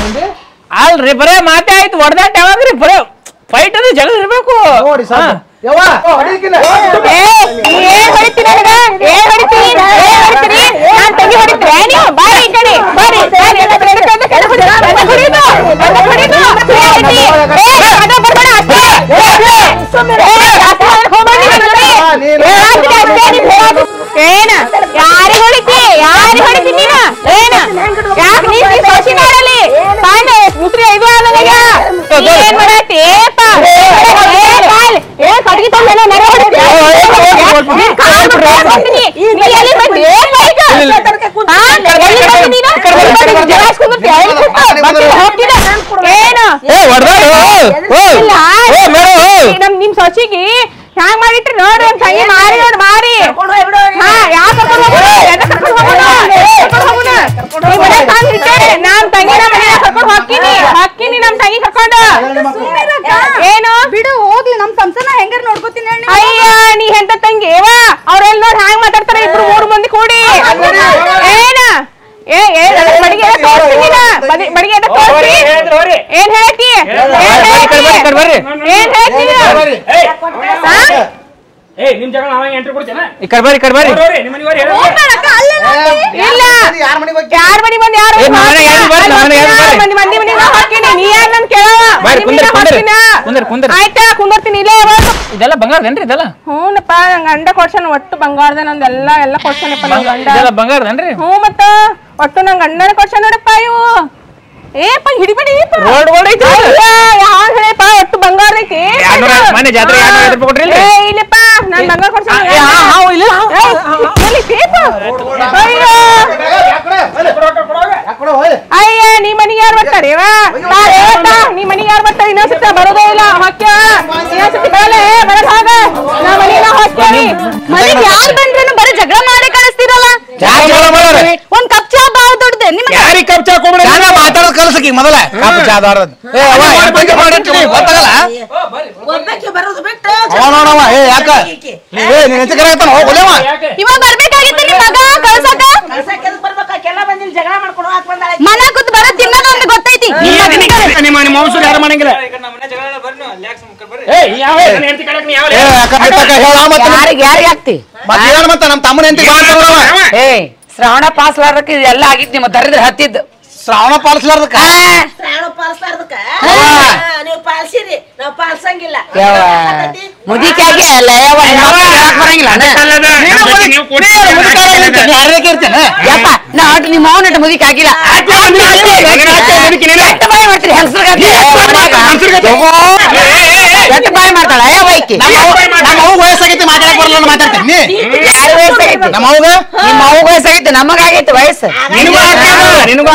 [SPEAKER 2] ಅಲ್ರಿ ಬರೇ ಮಾತೇ ಆಯ್ತು ಹೊಡೆದಾಟ ಯಾವಾಗ್ರಿ ಬರೇ ಫೈಟ್ ಅದು ಜಗಳ ಇರ್ಬೇಕು
[SPEAKER 6] ನೋಡಿ ಸಾಕು. ಯವ್ವ, ಹೊಡಿಲಿಕ್ಕಿಲ್ಲ.
[SPEAKER 7] ಏ, ನೀ ಏನ್ ಹೊಡಿತಿ ನನಗ? ಏನ್ ಹೊಡಿತಿ? ಏನ್ ಹೊಡಿತೀರಿ? ನಾನ್ ತಂಗಿ ಹೊಡಿತೀರಾ ನೀವು? ಬಾರಿ ಈ ಕಡೆ, ಬಾರಿ, ಬಾರಿ. ನನ್ನ ಕಡೆ ಕಡೆ ಕಡೆ ಹೊಡಿ. ನನ್ನ ಹೊಡಿದು, ನನ್ನ ಹೊಡಿದು. ಏನ್ ಹೊಡಿತಿ? ಏ, ಅದ ಬರ್ಬೇಡ ಅಷ್ಟೇ. ಏ, ಏ, ಜಾಸ್ತಿ ಮಾಡಕ್ ಹೋಗ್ಬೇಡ ನೀನು ನನಗೆ. ಏ, ಅಷ್ಟೇ, ಅಷ್ಟೇ ನೀನ್ ಹೇಳೋದು. ಏನ ಯಾರಿಗ್ ಹೊಡಿತಿ ಯಾರಿಗ್ ಹೊಡಿತಿ ನೀನು ಏನ ಯಾಕೆ ನೀ ನೀ ಸೋಸಿ ಮಾಡಲಿ ಪಾಂಡ ಮುಸ್ರಿ ಐದು ನನಗ ನೀ ಏನ್ ಮಾಡತ್ತಿ ಏಪ ಏ ಕಾಲ್ ಏ ಕಟ್ಗಿ ತೊಂದ ನೆರೆ ಹೊಡಿತಿ ನೀನ್ ಕಾಲ್ ಬಿಟ್ಟು ಹೋಗ್ತೀನಿ. ನೀ ಎಲ್ಲಿ ಬಂದಿ ಏನ್ ಬೈಕ ಹಾ ಎಲ್ಲಿ ಬಂದಿ ನೀನು ಎಲ್ಲಿ ಬಂದಿ? ಜಲಾಸ್ಕೊಂಡ್ಬಿಡ್ತಿ, ಎಲ್ಲಿ ಕೂತು? ಬರ್ತೀನಿ, ಹೋಗ್ತೀನಿ. ಏನು
[SPEAKER 2] ಏ ಹೊಡೆದಾಡು
[SPEAKER 7] ಇಲ್ಲ ಈ ನಮ್ ನಿಮ್ ಸೊಸಿಗಿ ಹ್ಯಾಂಗ್ ಮಾಡಿಟ್ರಿ ನೋಡ್ರಿ ಒಂದ್ ತಂಗಿ ಮಾರಿ ನೋಡ್ ಮಾರಿ ಹಾ ಯಾವ ಕರ್ಕೊಂಡ್ ಹೋಗೋಣ ಎದಕ್ ಕರ್ಕೊಂಡ್ ಹೋಗೋಣ ಕರ್ಕೊಂಡ್ ಹೋಗೋಣ ನೀವ್ ಮನ್ಯಾಗ್ ತಂದ್ ಇಟ್ಟೇರಿ. ನಾನ್ ತಂಗಿನ ಮನೆಯಾಗ ಕರ್ಕೊಂಡ್ ಹೋಗ್ತೀನಿ ಹಾಕಿನಿ ನಮ್ ತಂಗಿ ಕರ್ಕೊಂಡು ಏನು
[SPEAKER 8] ಬಿಡು ಹೋಗ್ಲಿ ನಮ್ ಸಂಸಾರ ಹೆಂಗಾರ ನೋಡ್ಕೋತೀನಿ ಹೇಳಿ
[SPEAKER 7] ಅಯ್ಯ ನೀ ಎಂತ ತಂಗಿ ಏವ ಅವ್ರೆಲ್ಲ ನೋಡಿ ಹ್ಯಾಂಗ್ ಮಾತಾಡ್ತಾರ ಇಬ್ರು ಮೂರು ಮಂದಿ ಕೂಡಿ ಏನ ಏ ಏ ನನಗ್ ಬಡಿಗೆ ಎದಕ್ ತೋರ್ಸ್ತಿ ನೀನ? ಬಡಿ- ಬಡಿಗೆ ಎದಕ್ ತೋರ್ಸ್ತಿ? ಏನ್ ಹೇಳ್ತಿ ಏನ್ ಹೇಳ್ತಿ
[SPEAKER 2] ಬರ್ರಿ
[SPEAKER 7] ಏನ್ ಹೇಳ್ತಿ ನೀನು? ಹಾ?
[SPEAKER 5] ಏ ನಿಮ್ ಜಾಗ ನಾವ ಎಂಟ್ರಿ ಕೊಡ್ತೇನೆ
[SPEAKER 2] ಈ ಕಡೆ ಬರ್ರಿ ಈ ಕಡೆ ಬರ್ರಿ
[SPEAKER 5] ನಿಮ್ಮ ಮನೆಗೆ ಹೇಳಿ
[SPEAKER 7] ಇಲ್ಲ
[SPEAKER 6] ಯಾರ್ ಮನೆಗ್ ಹೋಗ್ತಿ?
[SPEAKER 7] ಯಾರ್ ಮನಿ ಬಂದ್ ಯಾರು
[SPEAKER 2] ಏ, ನಮ್ಮ ಮನೆಗ್ ಯಾರು ಬರ್ರಿ, ನಮ್ಮ ಮನೆಗ್ ಯಾರು ಬರ್ರಿ.
[SPEAKER 7] ಮಂದಿ ಮಂದಿ ಮನಿಗ್ ನಾ ಹಾಕಿನಿ ನೀ ಯಾರ್ ನನ್ ಕೇಳವ
[SPEAKER 2] ಬರ್ರಿ,
[SPEAKER 7] ಮನಿ ಮನಿಗ್
[SPEAKER 2] ಕುಂದ್ರಿ,
[SPEAKER 7] ಹಾಕಿನ.
[SPEAKER 2] ಕುಂದ್ರಿ, ಕುಂದ್ರಿ.
[SPEAKER 7] ಆಯ್ತಾ ಕುಂದರ್ತೀನಿ ಇಲ್ಲೇ ಯಾವಾಗ
[SPEAKER 2] ಇದೆಲ್ಲ ಬಂಗಾರದೇನ್ರಿ ಇದೆಲ್ಲ
[SPEAKER 7] ಹ್ಞೂನಪ್ಪ ನಂಗೆ ಅಂಡ ಕೊಡ್ಸಣ ಒಟ್ಟು ಬಂಗಾರದ ನಂದೆಲ್ಲ ಎಲ್ಲ ಕೊಡ್ಸಣಪ್ಪ ನಂಗೆ ಗಂಡ
[SPEAKER 2] ಇದೆಲ್ಲ ಬಂಗಾರದೇನ್ರಿ
[SPEAKER 7] ಹ್ಞೂ ಮತ್ತ ಒಟ್ಟು ನಂಗೆ ಗಂಡನ ಕೊಡ್ಸಣ ನೋಡಪ್ಪ ಇವು ಏಪ್ಪ ಹಿಡಿಬೇಡಿ
[SPEAKER 2] ರೋಡ್ ರೋಡ್ ಐತಿ
[SPEAKER 7] ಯಾವ ಹೇಳಪ್ಪ ಒಟ್ಟು ಬಂಗಾರ ಐತಿ
[SPEAKER 2] ಎರಡ್ನೂರ ಮನೆ ಜಾತ್ರೆ ಎರಡು ಐವತ್ತು ರೂಪಾಯಿ ಕೊಟ್ರಿ
[SPEAKER 7] ಏ ಇಲ್ಲಪ್ಪ ನನ್ ಮಗ ಕೊಡ್ಸೋಣ ಎಲ್ಲಿ ಪೇಪ ಅಯ್ಯೋ ಅಯ್ಯ ನೀ ಮನಿಗೆ ಯಾರು ಬರ್ತಾರೆ ಇವ? ಬಾ ರೇವಣ್ಣ, ನೀ ಮನಿಗೆ ಯಾರು ಬರ್ತಾರೆ ಇನ್ನೊಂದ್ಸತಿ ಬರೋದೇ ಇಲ್ಲ ಹೊಕ್ಕ ಇನ್ನೊಂದ್ಸತಿ ಬರಲೇ ಬರಲ್ಲ ಹಾಗ ನಾ ಮನಿಗೆ ಹೋಗ್ತೇನೆ
[SPEAKER 8] ಮನೆಗೆ ಯಾರು ಬಂದ್ರೇನು ಬರೀ ಜಗಳ ಮಾಡಿ ಕಳಿಸ್ತೀರಲ್ಲ ಒಂದ್ ಕಪ್ ಚಾ ಬಾಳ ದೊಡ್ಡದೆ ನಿಮ್ಗೆ
[SPEAKER 2] ಯಾರಿಗೆ ಕಪ್ ಚಾ ಕೊಡ್ಬೇಡಿ
[SPEAKER 6] ಚಾನ ಮಾತಾಡೋದು ಕಲ್ಸಕಿ ಮೊದಲ ಕಾಪು ಚಾ ದಾರದ ಏ ಅವ ಎಂತಕ್ಕೆ ಮಾಡಿರ್ತೀನಿ ಗೊತ್ತಾಗಲ್ಲ
[SPEAKER 4] ಒಬ್ಬಾಕಿ ಬರೋದು ಬಿಟ್ಟು
[SPEAKER 6] ಅವ ನೋಡವ ಏ ಯಾಕ ಏ ನೀನ್ ಎಂತ ಕರೆಯತ್ತಾನ ಹೋಗ್ ಒಲೆವ
[SPEAKER 8] ಇವಾಗ ಬರ್ಬೇಕಾಗಿತ್ತು ನಿಮ್ ಮಗ ಕಳ್ಸಕ
[SPEAKER 4] ಕಳ್ಸಕ್ಕೆಲ್ಲ ಬರ್ಬೇಕಾಕೆಲ್ಲ ಬಂದಿಲ್ಲ ಜಗಳ ಮಾಡ್ಕೊಂಡು ಹಾಕ್ ಬಂದಾಳೆ
[SPEAKER 8] ಮನ ಕೂತ್ ಬರ ತಿನ್ನೋದು ಅಂತ ಗೊತ್ತೈತಿ
[SPEAKER 5] ನಿಮ್ಮ ನಿಮ್ಮ ವಂಶದ ಯಾರು ಮಾಡಂಗಿಲ್ಲ ಏ ಯಾವ ನನ್ನ ಹೆಂಡತಿ ಕಡೆಗೆ ನೀ ಯಾವ
[SPEAKER 6] ಏ ಅಕ್ಕ ಬಿಟ್ಟಕ್ಕ ಹೇಳ ಮತ್ತೆ
[SPEAKER 7] ಯಾರಿಗೆ ಯಾರಿಗೆ ಆಗ್ತಿ
[SPEAKER 6] ಮತ್ತೆ ಏನ್ ಮತ್ತೆ ನಮ್ಮ ತಮ್ಮನ ಎಂತ ಮಾಡ್ತಾನವ
[SPEAKER 7] ಏ ಶ್ರಾವಣ ಪಾಸ್ಲಾರ್ದಕ್ಕೆ ಇದೆಲ್ಲ ಆಗಿತ್ತು ನಿಮ್ಮ ದರಿದ್ರ ಹತ್ತಿದ್ದು
[SPEAKER 6] ಶ್ರಾವಣ ಪಾಲಿಸ್ಲಾರ್ದಕ್ಕ
[SPEAKER 4] ಪ್ರಾಣ ಪಾಲಿಸ್ಲಾರ್ದಕ್ಕ
[SPEAKER 6] ಹಾ.
[SPEAKER 4] ನೀವು ಪಾಲ್ಸಿರಿ ನಾವು ಪಾಲ್ಸಂಗಿಲ್ಲ
[SPEAKER 7] ಯಾವ ಮುದಿಕಾಗಿ ಅಲ್ಲ ಯಾವ ಬರಂಗಿಲ್ಲ
[SPEAKER 5] ನೀವು ಕೊಡಿ
[SPEAKER 6] ಯಾರ್ಯಾಕೆ ಇರ್ತೇನೆ
[SPEAKER 7] ಯಪ್ಪ ನಾ ಒಟ್ಟು ನಿಮ್ಮ ಅವನಟ್ಟು ಮುದಿಕ್ ಆಗಿಲ್ಲ ಎಷ್ಟು ಬಾಯಿ ಮಾಡ್ತೀರಿ ಹೆಂಗಸ್ರಿಗೆ ಎಷ್ಟು ಬಾಯಿ ಮಾಡ್ತಾಳ ಯಾವ ವೈಕಿ
[SPEAKER 6] ನಮ್ಮ ಅವ್ವ- ನಮ್ಮ ಅವ್ವ ವಯಸ್ಸಾಗೈತಿ ಮಾತಾಡಕ್ ಬರಲ್ಲ ನಾನು ಮಾತಾಡ್ತೀನಿ
[SPEAKER 7] ಯಾರ ವಯಸ್ಸಾಗೈತಿ
[SPEAKER 6] ನಮ್ಮ ಅವ್ಗ
[SPEAKER 7] ನಿಮ್ಮ ಅವ್ವ ವಯಸ್ಸಾಗೈತಿ ನಮಗಾಗೈತಿ ವಯಸ್ಸು
[SPEAKER 5] ನಿನಗೂ ಆಗ್ತದ ನಿನಗೂ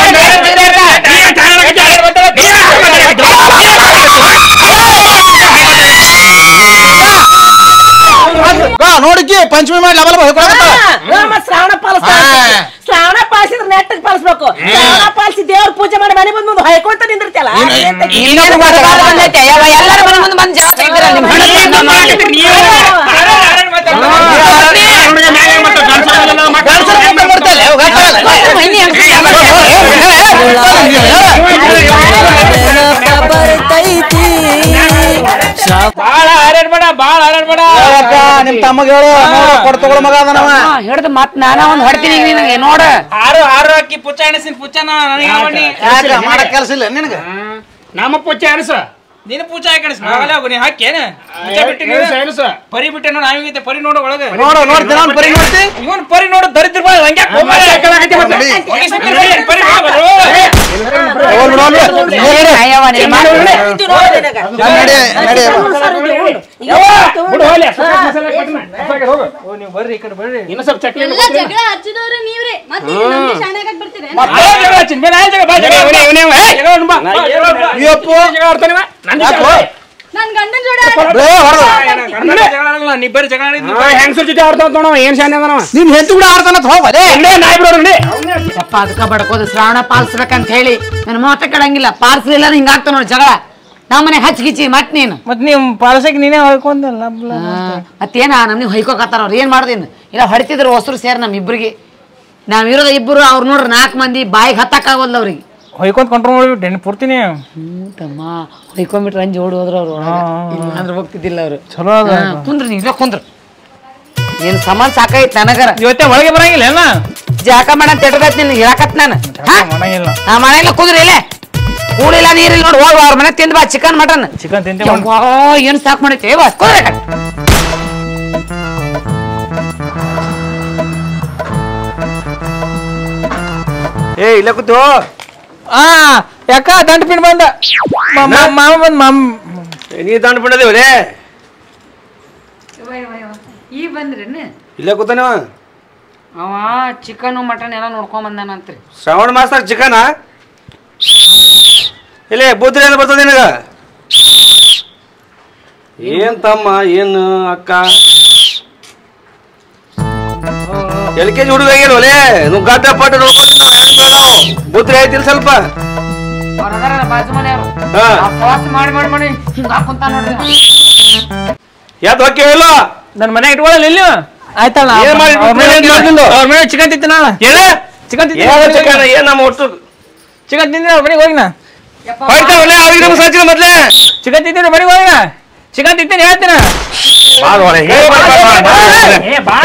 [SPEAKER 6] ಬಾ, ನೋಡಿಕಿ ಪಂಚಮಿ ಮಾಡಿ ಲಬಲ ಹೇಳ್ಕೊಳಕತ್ತಾಳ
[SPEAKER 4] ನಮ್ಮ ಶ್ರಾವಣ ಪಾಲಿಸ್ತಾ
[SPEAKER 6] ಹಾ.
[SPEAKER 4] ಶ್ರಾವಣ ಪಾಲಿಸಿದ್ರೆ ನೆಟ್ಟಗ್ ಪಾಲಿಸ್ಬೇಕು ಶ್ರಾವಣ ಪಾಲಿಸಿ ದೇವ್ರ ಪೂಜೆ ಮಾಡಿ ಮನೆ ಬಂದು ಮುಂದೆ ಹೊಯ್ಕೊಂತ ನಿಂದಿರ್ತಿಯಲ್ಲ
[SPEAKER 7] ಇನ್ನೊಬ್ಬ ಬರಗಾಲ ಬಂದೈತೆ ಯಾವ ಎಲ್ಲರ ಮನೆ ಮುಂದೆ ಬಂದು ಜಗಳ ತೆಗ್ದಿರ ನಿಮ್ಮ
[SPEAKER 6] ಬರ್ತಾಳೆ, ಅವ್ ಗೊತ್ತಾಗಲ್ಲ.
[SPEAKER 1] ನೆನಪ ಬರ್ತೈತಿ ಶ್ರಾವ
[SPEAKER 2] ಬಾಳ ಹಾರಾಡ್ಬೇಡ ಬಾಳ ಹಾರಾಡ್ಬೇಡ
[SPEAKER 6] ಹೇಳಕ್ಕ, ನಿಮ್ ತಮ್ಮಗ ಹೇಳು ನೋಡು, ಕೊಡ್ ತಗೊಳ್ಳೋ ಮಗ ಅದನವ
[SPEAKER 7] ಹಿಡ್ದು ಮತ್ ನಾನ ಒಂದ್ ಹೊಡ್ತೀನಿ ಈಗ ನಿನಗೆ ನೋಡ
[SPEAKER 2] ಆರು ಆರು ಹಾಕಿ ಪುಚ್ಚ ಎಣಸಿನ ಪುಚ್ಚನ ನನಗೆ ಮಾಡಿ
[SPEAKER 6] ಯಾಕ ಮಾಡಕ್ ಕೆಲಸ ಇಲ್ಲ ನಿನಗ
[SPEAKER 5] ನಮ್ಮ ಪುಚ್ಚ ಅರಸ
[SPEAKER 2] ನೀನು ಪೂಜೆ ಹಾಕಿ ನಾವೆಲ್ಲ ನೀ ಹಾಕೇನ ಪೂಜ ಬಿಟ್ಟು ನೀನು
[SPEAKER 5] ಅರಸ
[SPEAKER 2] ಪರಿ ಬಿಟ್ಟೆ ನೋಡು ನಾವಿಗೈತೆ ಪರಿ ನೋಡು ಒಳಗೆ
[SPEAKER 6] ನೋಡು ನೋಡ್ತೀನಿ ಅವ್ನ್ ಬರೀ ನೋಡ್ತಿ
[SPEAKER 2] ಇವನ್ ಪರಿ ನೋಡು ದರಿದ್ರ ಬಾ ಹಂಗೆ ಪರಿ ನೋಡು
[SPEAKER 6] ಹೋಗ್ಲಿ ಬಿಡು, ಹೋಗ್ಲಿ. ಏ, ನಡಿ.
[SPEAKER 7] ಅಯ್ಯವ್ವ, ನಿನ್ನ ಮಾಡು.
[SPEAKER 4] ಇದು ನೋಡು ನಿನಗ.
[SPEAKER 6] ನಡಿ, ನಡಿ.
[SPEAKER 5] ಬಿಡು ಹೋಗ್ಲಿ ಸುಕ್ಕ ಮಸಾಲೆ ಕೊಟ್ಟು ಹೋಗು
[SPEAKER 2] ನೀವು ಬರ್ರಿ ಈ ಕಡೆ ಬರ್ರಿ
[SPEAKER 5] ಇನ್ನು ಸ್ವಲ್ಪ ಚಕ್ಲಿ
[SPEAKER 8] ಎಲ್ಲ ಜಗಳ ಹಚ್ಚಿದವ್ರೆ ನೀವ್ರೆ ಮತ್ತೆ ನಮ್ಗೆ ಶಾಣ್ಯಾಗ ಬರ್ತೀರ
[SPEAKER 6] ಅಯ್ಯಪ್ಪೋ. ಯಾಕೋ?
[SPEAKER 8] ನನ್ ಗಂಡನ್ ಜೋಡಿ
[SPEAKER 6] ಬೇ, ಹೊರ್ಡು.
[SPEAKER 2] ನೀ ಬರ್ರಿ ಜಗಳ ಆಡಿದ್ದು
[SPEAKER 5] ಹೆಂಗಸರ ಜೊತೆ ಆಡ್ತಾ ನೋಡವ ಏನ್ ಶಾನೆ ಅದನವ
[SPEAKER 6] ನೀನ್ ಹೆಂಡತಿ ಕೂಡ ಆಡ್ತಾನ ಹೋಗದೆ
[SPEAKER 5] ಇಲ್ಲೇ ನಾಯಿ ಬಿಡೋರು ನೋಡಿ
[SPEAKER 7] ಯಪ್ಪ ಅದಕ್ಕ ಬಡ್ಕೋದು ಶ್ರಾವಣ ಪಾಲಿಸ್ಬೇಕಂತ ಹೇಳಿ ನನ್ನ ಮಾತ ಕೇಳಂಗಿಲ್ಲ ಪಾಲಿಸ್ಲಿಲ್ಲ ಹಿಂಗಾಗ್ತಾವ ನೋಡಿ ಜಗಳ ನಮ್ಮ ಮನೆ ಹಚ್ಕಿಚ್ಚಿ ಮತ್ ನೀನು
[SPEAKER 2] ಮತ್ ನೀವು ಪಾಲಸಕ್ಕೆ ನೀನೇ ಹೊಯ್ಕೊಂಡಲ್ಲ
[SPEAKER 7] ಮತ್ತೇನ ನಮ್ಗೆ ಹೊಯ್ಕೋಕತ್ತಾರ ಅವ್ರು ಏನ್ ಮಾಡ್ದೇನು ಇಲ್ಲ ಹೊಡಿತಿದ್ರು ಹೊಸರು ಸೇರಿ ನಮ್ಮ ಇಬ್ರಿಗೆ ನಾವ್ ಇರೋದ ಇಬ್ಬರು ಅವ್ರು ನೋಡ್ರಿ ನಾಲ್ಕು ಮಂದಿ ಬಾಯಿಗೆ ಹತ್ತಕ್ಕಾಗಲ್ಲ ಅವ್ರಿಗೆ
[SPEAKER 2] ಹೊಯ್ಕೊಂತ ಕಂಟ್ರೋಲ್ ಮಾಡ್ಬಿಟ್ಟೆ ಪೂರ್ತಿನಿ
[SPEAKER 7] ಹ್ಮ್ ತಮ್ಮ ಹೊಯ್ಕೊಂಬಿಟ್ರೆ ಅಂಜಿ ಓಡಿ ಹೋದ್ರು ಅವ್ರು ಅಂದ್ರೆ ಹೋಗ್ತಿದ್ದಿಲ್ಲ ಅವ್ರು
[SPEAKER 2] ಚಲೋ ಅದ
[SPEAKER 7] ಹಾ, ಕುಂದ್ರಿ ನೀವ್ ಕುಂದ್ರ ಏನ್ ಸಮಾನ್ ಸಾಕಾಯ್ತು ನನಗರ
[SPEAKER 2] ಇವತ್ತೇ ಒಳಗೆ ಬರಂಗಿಲ್ಲ ಏನ
[SPEAKER 7] ಜಾಕ ಮಾಡಂತ ಎಡ್ದೈತ್ ನಿನ್ ಹೇಳಕತ್ ನಾನು ಹಾ?
[SPEAKER 2] ಮಾಡಂಗಿಲ್ಲ
[SPEAKER 7] ನಾ ಮನೆಯಲ್ಲ ಕುದ್ರಿ ಇಲ್ಲೇ ಕೂಳಿಲ್ಲ ನೀರಿಲ್ಲ ನೋಡಿ ಹೋಗ್ ಅವ್ರ ಮನೆ ತಿಂದ್ ಬಾ ಚಿಕನ್ ಮಟನ್
[SPEAKER 2] ಚಿಕನ್ ತಿಂತೇವೆ
[SPEAKER 7] ಏನ್ ಸಾಕ್ ಮಾಡೈತೆ ಬಾ ಕುದ್ರೆ
[SPEAKER 5] ಏ ಇಲ್ಲ ಕೂತು
[SPEAKER 2] ಆ ಯಾಕ ದಂಡ ಪಿಂಡ್ ಬಂದ ಮ- ಮ- ಮಾಮ ಬಂದ್ ಮಾಮ
[SPEAKER 5] ನೀ ದಂಡ ಬಿಡದೇವಲೇ
[SPEAKER 7] ಈ ಬಂದ್ರೇನು
[SPEAKER 5] ಇಲ್ಲ ಕೂತಾನವ
[SPEAKER 7] ಅವ ಚಿಕನ್ ಮಟನ್ ಎಲ್ಲ ನೋಡ್ಕೊಂಡ್ ಬಂದಾನಂತ್ರಿ
[SPEAKER 5] ಶ್ರಾವಣ ಮಾಸ ಚಿಕನ ಇಲ್ಲೇ ಬುದ್ಧಿ ಏನು ಬರ್ತದೆ ನಿನಗ ಏನ್ ತಮ್ಮ ಏನು ಅಕ್ಕ ಎಲ್ ಕೆ ಜಿ ಹುಡುಗ ಆಗಿಲ್ವಲೇ ನೀವು ಗಡ್ಡ ಪಟ್ಟ ನೋಡ್ಕೊಂಡು ಬುದ್ಧಿ ಐತಿಲ್ ಸ್ವಲ್ಪ
[SPEAKER 7] ಅವ್ರ ಅದಾರಲ್ಲ ಬಾಜು ಮನೆಯವ್ರು
[SPEAKER 5] ಹಾ
[SPEAKER 7] ಪ್ರವಾಸ ಮಾಡಿ ಮಾಡಿ ಮಾಡಿ ಹಿಂಗ ಹಾಕೊಂತ ನೋಡ್ರಿ
[SPEAKER 5] ಯಾತ್ ಹೊಕ್ಕಿವಿಲ್ಲ
[SPEAKER 2] ನನ್ ಮನೆ ಇಟ್ಕೊಳ್ಳಲ್ಲ ಇಲ್ಲಿ ಆಯ್ತಲ್ಲ
[SPEAKER 5] ಏನ್ ಮಾಡಿ
[SPEAKER 2] ಅವ್ರ ಮನೆ
[SPEAKER 5] ಏನ್ ಮಾಡ್ತಿಲ್ಲ?
[SPEAKER 2] ಅವ್ರ ಮನೆ ಚಿಕನ್ ತಿಂತ ನಾಳ
[SPEAKER 5] ಏನ
[SPEAKER 2] ಚಿಕನ್
[SPEAKER 5] ಯಾವ ಚಿಕನ್
[SPEAKER 2] ತಿಂತ
[SPEAKER 5] ಏನ್ ನಮ್ಮ ಒಟ್ಟು
[SPEAKER 2] ಚಿಕನ್ ತಿಂದಿನ ಅವ್ರ ಮನೆಗೆ ಹೋಗಿನ
[SPEAKER 5] ಹೋಯ್ತಾವಲ್ಲೇ ಅವ್ರಿಗೆ ನಮ್ಮ ಸಾಚಿನ ಮೊದ್ಲೇ
[SPEAKER 2] ಚಿಕನ್ ತಿಂತೀನಿ ಮನೆಗೆ ಹೋಗಿನ ಚಿಕನ್ ತಿಂತೀನಿ ಹೇಳ್ತೀನ
[SPEAKER 5] ಬಾಳ್ ಒಳ್ಳೆ. ಹೇ, ಬಾಳ್ ಬಾಳ್ ಬಾಳ್ ಬಾಳ್.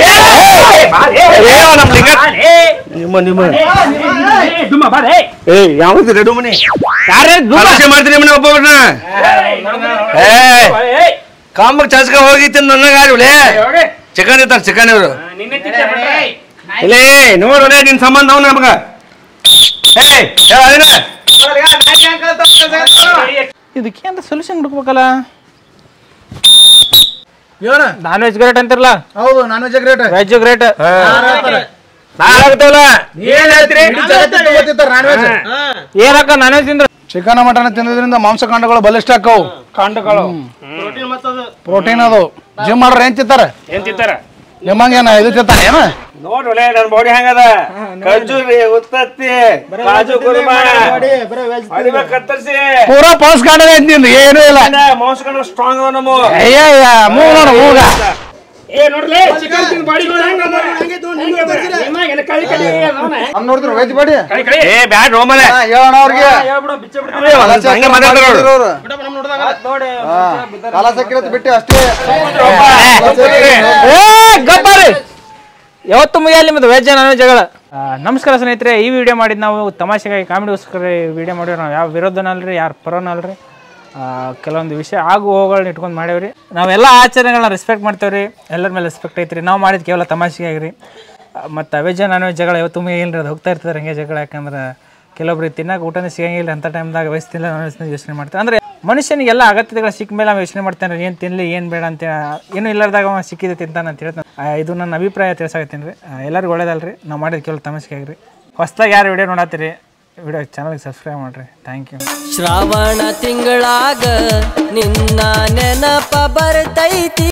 [SPEAKER 5] ಏ, ಏ, ನಮ್ ಲಿಂಗ. ನಿಮ್ಮ ನಿಮ್ಮ ಏ ಯಾವ್ದು ರೆಡು ಮನೆ ಆಲೋಚನೆ ಮಾಡ್ತೀನಿ ಮನೆ ಒಬ್ಬೊಬ್ರನ್ನ ಏ ಕಾಮಕ್ ಚಸ್ಕ ಹೋಗಿತ್ತು ನನಗ ಆಡ್ಬಿಳೆ ಚಿಕನ್ ಇರ್ತಾರ ಚಿಕನ್ ಇವರು ಇಲ್ಲೇ ನೋಡ್ರೆ ನಿನ್ ಸಂಬಂಧ ಅವ್ನ ನಮಗ ಏ ಹೇಳ ಅದನ್ನ.
[SPEAKER 2] ಇದಕ್ಕೆ ಅಂತ ಸೊಲ್ಯೂಷನ್ ಹುಡುಕ್ಬೇಕಲ್ಲ
[SPEAKER 6] ಏನ
[SPEAKER 2] ನಾನ್ ವೆಜ್ ಗ್ರೇಟ್ ಅಂತಿರಲ್ಲ
[SPEAKER 6] ಹೌದು non veg great
[SPEAKER 2] veg great
[SPEAKER 5] ಏನ್ ಹೇಳ್ತೀರಿ
[SPEAKER 6] ನಾನ್ ವೆಜ್
[SPEAKER 2] ಏನಕ್ಕ ನಾನ್ ವೆಜ್ ತಿಂದ್ರ
[SPEAKER 6] ಚಿಕನ್ ಮಟನ್ ತಿನ್ನೋದ್ರಿಂದ ಮಾಂಸಖಂಡಗಳು ಬಲಿಷ್ಠ ಆಕ್ಕವು
[SPEAKER 2] ಕಾಂಡಗಳು
[SPEAKER 6] ಪ್ರೋಟೀನ್ ಅದು ಜಿಮ್ ಮಾಡ್ರ ಏನ್ ತಿಂತಾರ
[SPEAKER 5] ಏನ್ ತಿಂತಾರ
[SPEAKER 6] ನಿಮ್ಮಂಗೇನ ಇದು ತಿಂತಾರ ಏನ
[SPEAKER 5] ನೋಡ್ರಲೆ ನನ್ ಬಾಡಿ ಹೆಂಗದ ಖರ್ಜೂರಿ ಉತ್ತತ್ತಿ ಕಾಜು ಕುರ್ಮಾ ಅಡಿವೆ ಕತ್ತರಿಸಿ
[SPEAKER 6] ಪೂರಾ ಪೋಸ್ ಕಾಂಡನೇ ತಿಂದು ಏನೂ ಇಲ್ಲ
[SPEAKER 5] ಮಾಂಸಗಳು ಸ್ಟ್ರಾಂಗ್ ಅವ ನಮ್ಮ
[SPEAKER 6] ಅಯ್ಯ ಮೂಗ್ ನೋಡು ಮೂಗ
[SPEAKER 5] ಏ ನೋಡ್ಲಿ ಚಿಕನ್ ತಿಂದ್ ಬಾಡಿ
[SPEAKER 6] ನೋಡಿದ್ರು ವೆಜ್ ಬಾಡಿ
[SPEAKER 5] ಏ ಬ್ಯಾಡ್ ರೋಮಲೆ
[SPEAKER 6] ಹೇಳೋಣ ಅವ್ರಿಗೆ
[SPEAKER 5] ಹಂಗೆ ಮಾತಾಡ್ತಾರ ಅವ್ರು.
[SPEAKER 6] ಕಾಲ ಸಕ್ಕಿರತ್ ಬಿಟ್ಟು ಅಷ್ಟೇ
[SPEAKER 2] ಏ ಗಪ್ಪಾರಿ ಯಾವತ್ತು ಮುಗಿಯಲ್ಲ ನಿಮ್ಮದು ವೆಜ್ ನಾನ್ ವೆಜ್ ಜಗಳ ಆ, ನಮಸ್ಕಾರ ಸ್ನೇಹಿತರೆ ಈ ವಿಡಿಯೋ ಮಾಡಿದ್ದು ನಾವು ತಮಾಷೆಗಾಗಿ ಕಾಮಿಡಿಗೋಸ್ಕರ ವಿಡಿಯೋ ಮಾಡೀವಿ ನಾವು ಯಾವ ವಿರೋಧನಲ್ರಿ ಯಾರು ಪರೋನಲ್ರಿ ಆ, ಕೆಲವೊಂದು ವಿಷಯ ಆಗು ಹೋಗುಗಳನ್ನ ಇಟ್ಕೊಂಡು ಮಾಡೇವ್ರಿ ನಾವೆಲ್ಲ ಆಚರಣೆಗಳನ್ನ ರೆಸ್ಪೆಕ್ಟ್ ಮಾಡ್ತೇವ್ರಿ ಎಲ್ಲರ ಮೇಲೆ ರೆಸ್ಪೆಕ್ಟ್ ಐತ್ರಿ ನಾವು ಮಾಡಿದ ಕೇವಲ ತಮಾಷೆಗಾಗಿ ರೀ ಮತ್ತು ವೆಜ್ ನಾನ್ ವೆಜ್ ಜಗಳ ಯಾವತ್ತು ಮುಗಿಯಿಲ್ಲ ಅದು ಹೋಗ್ತಾ ಇರ್ತಾರೆ ಹಂಗೆ ಜಗಳ ಯಾಕಂದ್ರೆ ಕೆಲವೊಬ್ರಿಗೆ ತಿನ್ನಕ್ಕೆ ಊಟನೇ ಸಿಗಂಗಿಲ್ಲ ಅಂತ ಟೈಮ್ದಾಗ ವಯಸ್ಸಿಲ್ಲ ನಾನ್ ವೆಜ್ನ ಯೋಚನೆ ಮಾಡ್ತಾರೆ ಅಂದರೆ ಮನುಷ್ಯನಿಗೆಲ್ಲ ಅಗತ್ಯತೆಗಳು ಸಿಕ್ಕ ಮೇಲೆ ಅವ ಯೋಚನೆ ಮಾಡ್ತಾನೆ ಏನು ತಿನ್ನಲಿ ಏನು ಬೇಡ ಅಂತ ಏನು ಇಲ್ಲದಾಗ ಅವ ಸಿಕ್ಕಿದೆ ತಿಂತಾನೆ ಅಂತ ಹೇಳ್ತಾನೆ ಆ, ಇದು ನನ್ನ ಅಭಿಪ್ರಾಯ ತಿಳಿಸಾಕತ್ತೀನಿ ರೀ ಎಲ್ಲರಿಗೂ ಒಳ್ಳೇದಲ್ರಿ ನಾವು ಮಾಡಿದ ಕೇವಲ ತಮಾಷೆಗೆ ರೀ ಹೊಸ್ದಾಗಿ ಯಾರು ವಿಡಿಯೋ ನೋಡತ್ತೀರಿ ವಿಡಿಯೋ ಚಾನಲ್ಗೆ ಸಬ್ಸ್ಕ್ರೈಬ್ ಮಾಡಿರಿ ಥ್ಯಾಂಕ್ ಯು
[SPEAKER 1] ಶ್ರಾವಣ ತಿಂಗಳಾಗ ನಿನ್ನ ನೆನಪ ಬರ್ತೈತಿ